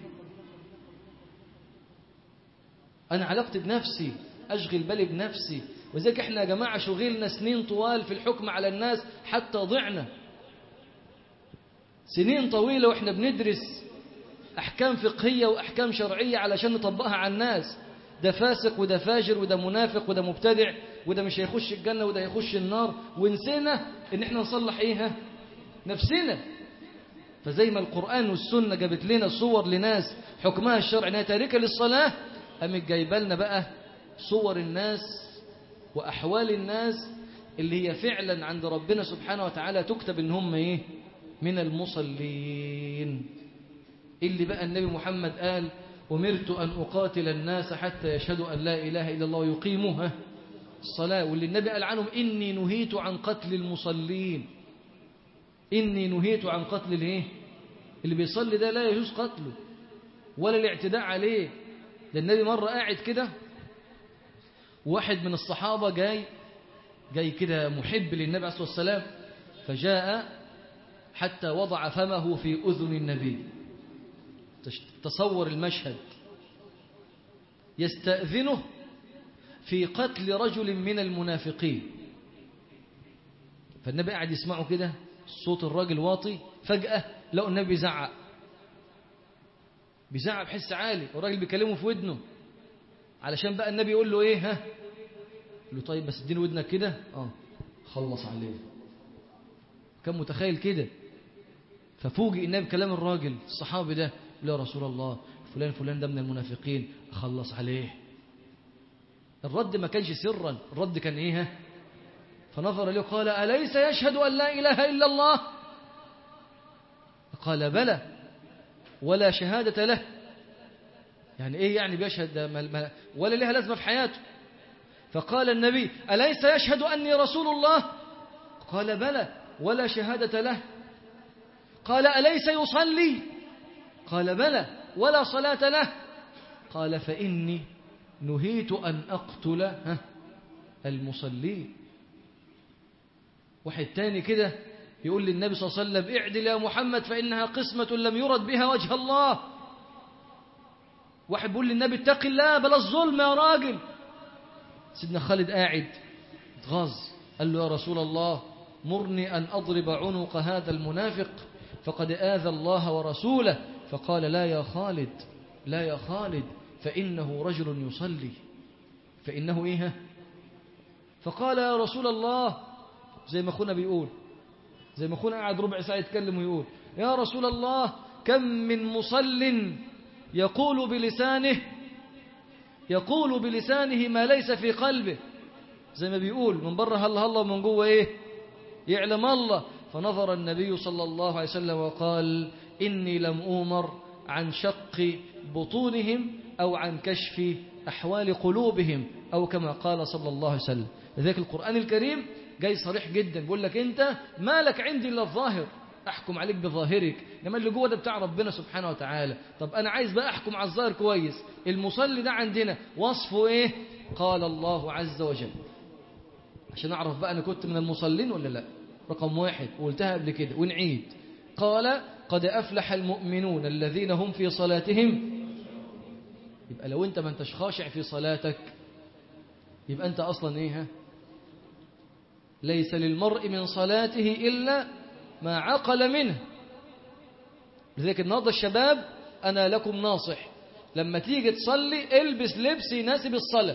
أنا علاقتي بنفسي أشغل بالي بنفسي وذلك احنا يا جماعة شغلنا سنين طوال في الحكم على الناس حتى ضعنا سنين طويلة واحنا بندرس أحكام فقهية وأحكام شرعية علشان نطبقها على الناس ده فاسق وده فاجر وده منافق وده مبتدع وده مش هيخش الجنة وده هيخش النار ونسينا ان احنا نصلح ايه نفسنا فزي ما القرآن والسنة جابت لنا صور لناس حكمها الشرع انها تاركة للصلاة قامت جايبه لنا بقى صور الناس وأحوال الناس اللي هي فعلا عند ربنا سبحانه وتعالى تكتب ان هم ايه من المصلين اللي بقى النبي محمد قال أمرت أن أقاتل الناس حتى يشهدوا أن لا إله إلا الله ويقيموها الصلاة واللي النبي قال عنهم إني نهيت عن قتل المصلين إني نهيت عن قتل الايه اللي بيصلي ده لا يجوز قتله ولا الاعتداء عليه ده النبي مرة قاعد كده واحد من الصحابة جاي جاي كده محب للنبي عليه الصلاة والسلام فجاء حتى وضع فمه في أذن النبي تصور المشهد يستأذنه في قتل رجل من المنافقين فالنبي قاعد يسمعه كده صوت الراجل واطي فجأة لقوا النبي بيزعق بيزعق بحس عالي والراجل بيكلمه في ودنه علشان بقى النبي يقول له ايه ها يقول له طيب بس اديني ودنك كده اه خلص عليه كان متخيل كده ففوجئ النبي بكلام الراجل الصحابي ده يا رسول الله فلان فلان ده من المنافقين خلص عليه الرد ما كانش سرا الرد كان ايه ها فنظر له قال أليس يشهد أن لا إله إلا الله قال بلى ولا شهادة له يعني إيه يعني بيشهد ما ولا لها لازمة في حياته فقال النبي أليس يشهد أني رسول الله قال بلى ولا شهادة له قال أليس يصلي قال بلى ولا صلاة له قال فإني نهيت أن أقتل المصلين واحد تاني كده يقول للنبي صلى الله عليه وسلم اعدل يا محمد فإنها قسمة لم يرد بها وجه الله واحد بيقول للنبي اتق الله بلا الظلم يا راجل سيدنا خالد قاعد اتغاظ قال له يا رسول الله مرني أن أضرب عنق هذا المنافق فقد آذى الله ورسوله فقال لا يا خالد لا يا خالد فإنه رجل يصلي فإنه إيه فقال يا رسول الله زي ما أخونا بيقول زي ما أخونا قاعد ربع ساعة يتكلم ويقول يا رسول الله كم من مصل يقول بلسانه يقول بلسانه ما ليس في قلبه زي ما بيقول من بره هلا هلا ومن جوه ايه يعلم الله فنظر النبي صلى الله عليه وسلم وقال إني لم أومر عن شق بطونهم أو عن كشف أحوال قلوبهم أو كما قال صلى الله عليه وسلم لذلك القرآن الكريم جاي صريح جدا بيقول لك أنت ما لك عندي إلا الظاهر أحكم عليك بظاهرك إنما اللي جوه ده بتاع ربنا سبحانه وتعالى طب أنا عايز بقى أحكم على الظاهر كويس المصلي ده عندنا وصفه إيه قال الله عز وجل عشان أعرف بقى أنا كنت من المصلين ولا لا رقم واحد وقلتها قبل كده ونعيد قال قد أفلح المؤمنون الذين هم في صلاتهم يبقى لو أنت ما انتش خاشع في صلاتك يبقى أنت أصلا إيه ليس للمرء من صلاته إلا ما عقل منه لذلك النهارده الشباب أنا لكم ناصح لما تيجي تصلي البس لبس يناسب الصلاة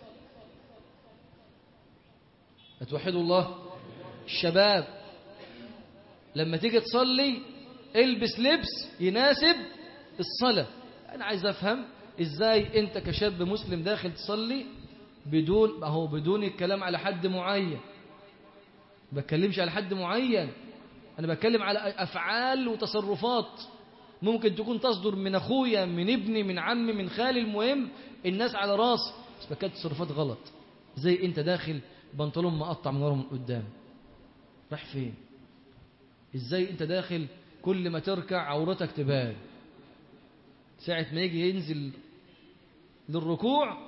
أتوحدوا الله الشباب لما تيجي تصلي البس لبس يناسب الصلاة أنا عايز أفهم إزاي أنت كشاب مسلم داخل تصلي بدون هو بدون الكلام على حد معين بتكلمش على حد معين أنا بتكلم على أفعال وتصرفات ممكن تكون تصدر من أخويا من ابني من عمي من خالي المهم الناس على راس بس بكانت تصرفات غلط زي أنت داخل بنطلون مقطع من ورا من قدام راح فين ازاي انت داخل كل ما تركع عورتك تبان ساعة ما يجي ينزل للركوع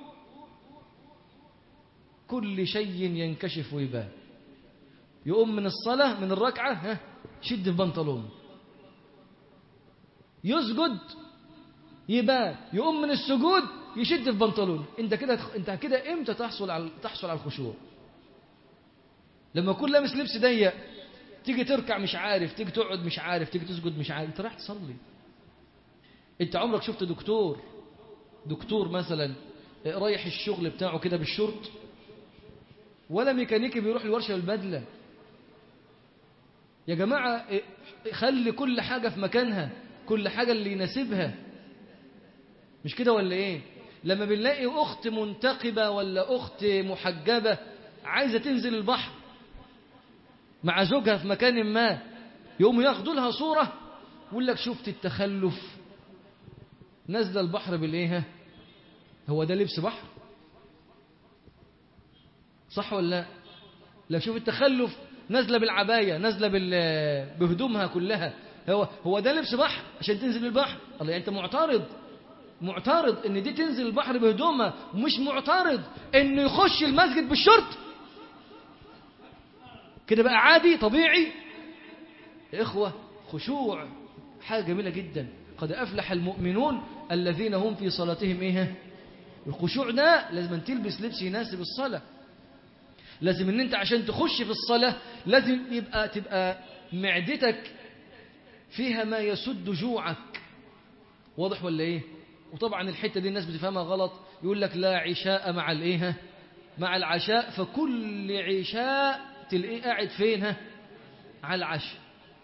كل شيء ينكشف ويبان يقوم من الصلاة من الركعة ها شد في بنطلون يسجد يبان يقوم من السجود يشد في بنطلون انت كده انت كده امتى تحصل على تحصل على الخشوع لما يكون لابس لبس ضيق تيجي تركع مش عارف تيجي تقعد مش عارف تيجي تسجد مش عارف انت رايح تصلي انت عمرك شفت دكتور دكتور مثلا رايح الشغل بتاعه كده بالشرط ولا ميكانيكي بيروح الورشه بالبدله يا جماعه خلي كل حاجه في مكانها كل حاجه اللي يناسبها مش كده ولا ايه لما بنلاقي اخت منتقبه ولا اخت محجبه عايزه تنزل البحر مع زوجها في مكان ما يقوموا ياخدوا لها صورة ويقول لك شفت التخلف نزل البحر بالايه هو ده لبس بحر صح ولا لا لا شوف التخلف نازله بالعبايه نازله بال- بهدومها كلها هو هو ده لبس بحر عشان تنزل البحر الله يعني انت معترض معترض ان دي تنزل البحر بهدومها ومش معترض انه يخش المسجد بالشورت كده بقى عادي طبيعي يا اخوه خشوع حاجه جميله جدا قد افلح المؤمنون الذين هم في صلاتهم ايه الخشوع ده لازم أن تلبس لبس يناسب الصلاه لازم ان انت عشان تخش في الصلاه لازم يبقى تبقى معدتك فيها ما يسد جوعك واضح ولا ايه وطبعا الحته دي الناس بتفهمها غلط يقول لك لا عشاء مع الايه مع العشاء فكل عشاء تلاقيه قاعد فين ها على العشاء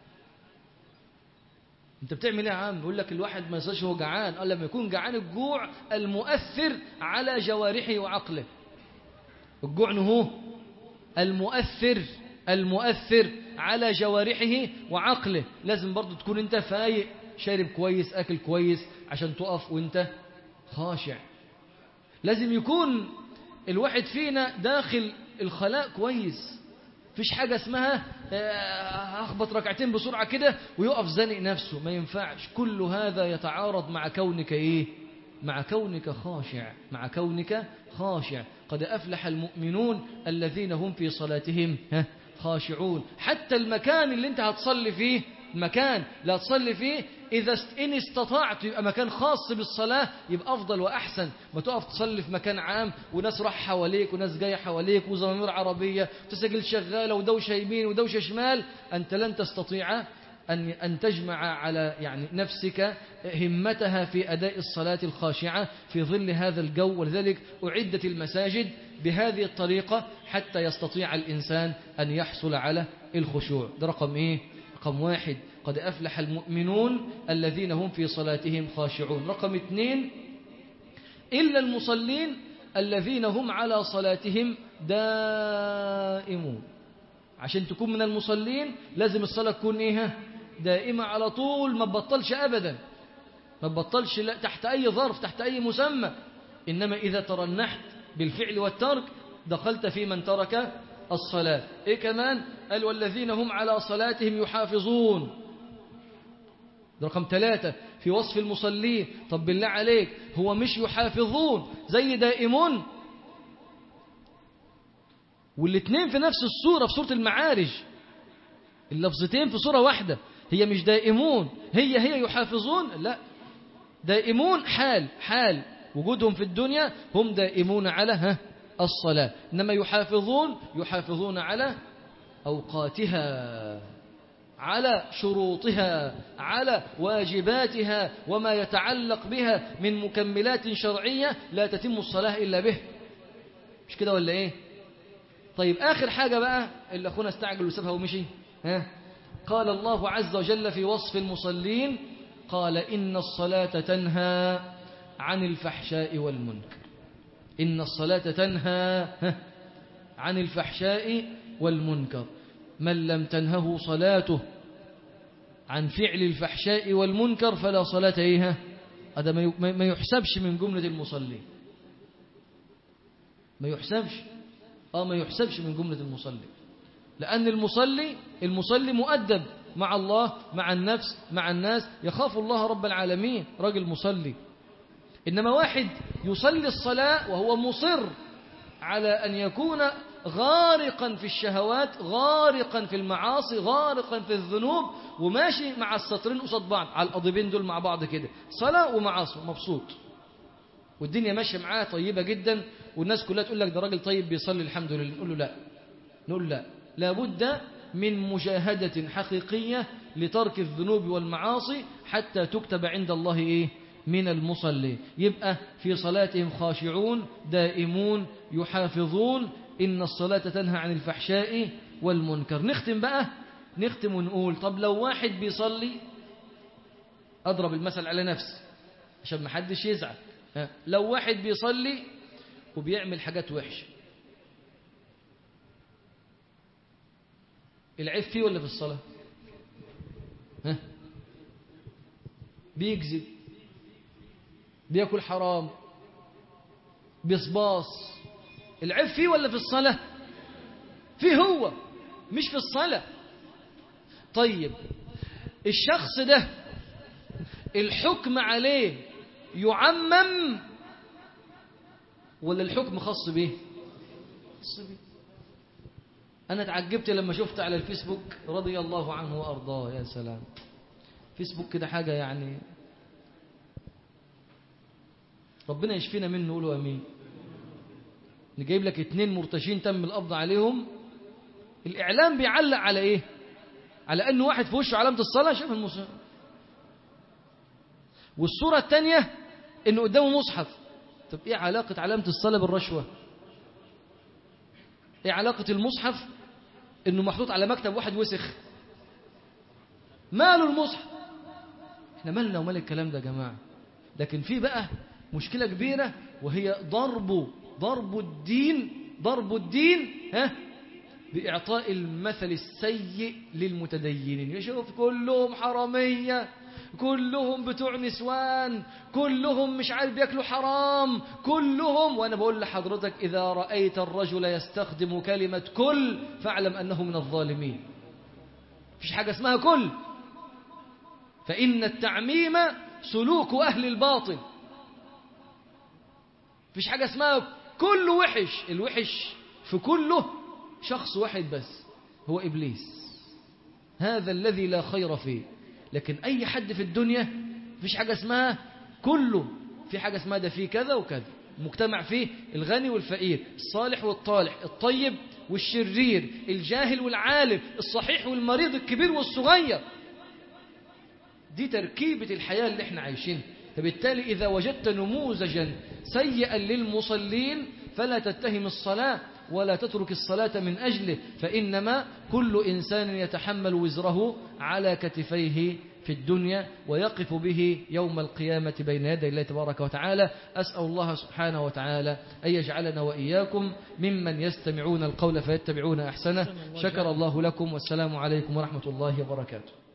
انت بتعمل ايه يا عم يقول لك الواحد ما يصيرش هو جعان قال لما يكون جعان الجوع المؤثر على جوارحه وعقله الجوع هو المؤثر المؤثر على جوارحه وعقله لازم برضو تكون انت فايق شارب كويس اكل كويس عشان تقف وانت خاشع لازم يكون الواحد فينا داخل الخلاء كويس فيش حاجة اسمها آه، أخبط ركعتين بسرعة كده ويقف زانق نفسه ما ينفعش كل هذا يتعارض مع كونك إيه مع كونك خاشع مع كونك خاشع قد أفلح المؤمنون الذين هم في صلاتهم ها، خاشعون حتى المكان اللي انت هتصلي فيه المكان اللي هتصلي فيه إذا است- إن استطعت يبقى مكان خاص بالصلاة يبقى أفضل وأحسن ما تقف تصلي في مكان عام وناس راح حواليك وناس جاية حواليك وزمامير عربية وتسجل شغالة ودوشة يمين ودوشة شمال أنت لن تستطيع أن أن تجمع على يعني نفسك همتها في أداء الصلاة الخاشعة في ظل هذا الجو ولذلك أعدت المساجد بهذه الطريقة حتى يستطيع الإنسان أن يحصل على الخشوع ده رقم إيه؟ رقم واحد قد أفلح المؤمنون الذين هم في صلاتهم خاشعون رقم اثنين إلا المصلين الذين هم على صلاتهم دائمون عشان تكون من المصلين لازم الصلاة تكون إيه دائمة على طول ما تبطلش أبدا ما تبطلش لا تحت أي ظرف تحت أي مسمى إنما إذا ترنحت بالفعل والترك دخلت في من ترك الصلاة إيه كمان قال والذين هم على صلاتهم يحافظون ده رقم ثلاثة في وصف المصلين طب بالله عليك هو مش يحافظون زي دائمون والاثنين في نفس السورة في سورة المعارج اللفظتين في سورة واحدة هي مش دائمون هي هي يحافظون لا دائمون حال حال وجودهم في الدنيا هم دائمون على ها الصلاة إنما يحافظون يحافظون على أوقاتها على شروطها على واجباتها وما يتعلق بها من مكملات شرعية لا تتم الصلاة إلا به مش كده ولا إيه طيب آخر حاجة بقى اللي أخونا استعجل وسابها ومشي ها قال الله عز وجل في وصف المصلين قال إن الصلاة تنهى عن الفحشاء والمنكر إن الصلاة تنهى ها، عن الفحشاء والمنكر من لم تنهه صلاته عن فعل الفحشاء والمنكر فلا صلاة إيها هذا ما ي- ما يحسبش من جملة المصلين ما يحسبش اه ما يحسبش من جملة المصلي لأن المصلي المصلي مؤدب مع الله مع النفس مع الناس يخاف الله رب العالمين راجل مصلي إنما واحد يصلي الصلاة وهو مصر على أن يكون غارقا في الشهوات غارقا في المعاصي غارقا في الذنوب وماشي مع السطرين قصاد بعض على القضيبين دول مع بعض كده صلاة ومعاصي مبسوط والدنيا ماشيه معاه طيبه جدا والناس كلها تقول لك ده راجل طيب بيصلي الحمد لله نقول له لا نقول لا لابد من مجاهدة حقيقية لترك الذنوب والمعاصي حتى تكتب عند الله إيه من المصلين يبقى في صلاتهم خاشعون دائمون يحافظون إن الصلاة تنهى عن الفحشاء والمنكر نختم بقى نختم ونقول طب لو واحد بيصلي أضرب المثل على نفسي عشان ما حدش يزعل ها، لو واحد بيصلي وبيعمل حاجات وحشة العيب فيه ولا في الصلاة ها بيكذب بياكل حرام بيصباص العيب فيه ولا في الصلاة فيه هو مش في الصلاة طيب الشخص ده الحكم عليه يعمم ولا الحكم خاص به خاص به أنا تعجبت لما شفت على الفيسبوك رضي الله عنه وأرضاه يا سلام فيسبوك كده حاجة يعني ربنا يشفينا منه قولوا أمين نجيب لك اتنين مرتشين تم القبض عليهم الإعلام بيعلق على إيه على أنه واحد في وشه علامة الصلاة شاف المصحف والصورة الثانية أنه قدامه مصحف طب إيه علاقة علامة الصلاة بالرشوة إيه علاقة المصحف أنه محطوط على مكتب واحد وسخ ماله المصحف احنا مالنا ومال الكلام ده يا جماعة لكن في بقى مشكلة كبيرة وهي ضرب ضرب الدين ضرب الدين ها بإعطاء المثل السيء للمتدينين يشوف كلهم حرامية كلهم بتوع نسوان كلهم مش عارف بياكلوا حرام كلهم وأنا بقول لحضرتك إذا رأيت الرجل يستخدم كلمة كل فاعلم أنه من الظالمين فيش حاجة اسمها كل فإن التعميم سلوك أهل الباطل فيش حاجة اسمها كل وحش الوحش في كله شخص واحد بس هو إبليس هذا الذي لا خير فيه لكن أي حد في الدنيا فيش حاجة اسمها كله في حاجة اسمها ده فيه كذا وكذا مجتمع فيه الغني والفقير الصالح والطالح الطيب والشرير الجاهل والعالم الصحيح والمريض الكبير والصغير دي تركيبة الحياة اللي احنا عايشينها فبالتالي إذا وجدت نموذجا سيئا للمصلين فلا تتهم الصلاة ولا تترك الصلاة من أجله فإنما كل إنسان يتحمل وزره على كتفيه في الدنيا ويقف به يوم القيامة بين يدي الله تبارك وتعالى أسأل الله سبحانه وتعالى أن يجعلنا وإياكم ممن يستمعون القول فيتبعون أحسنه شكر الله لكم والسلام عليكم ورحمة الله وبركاته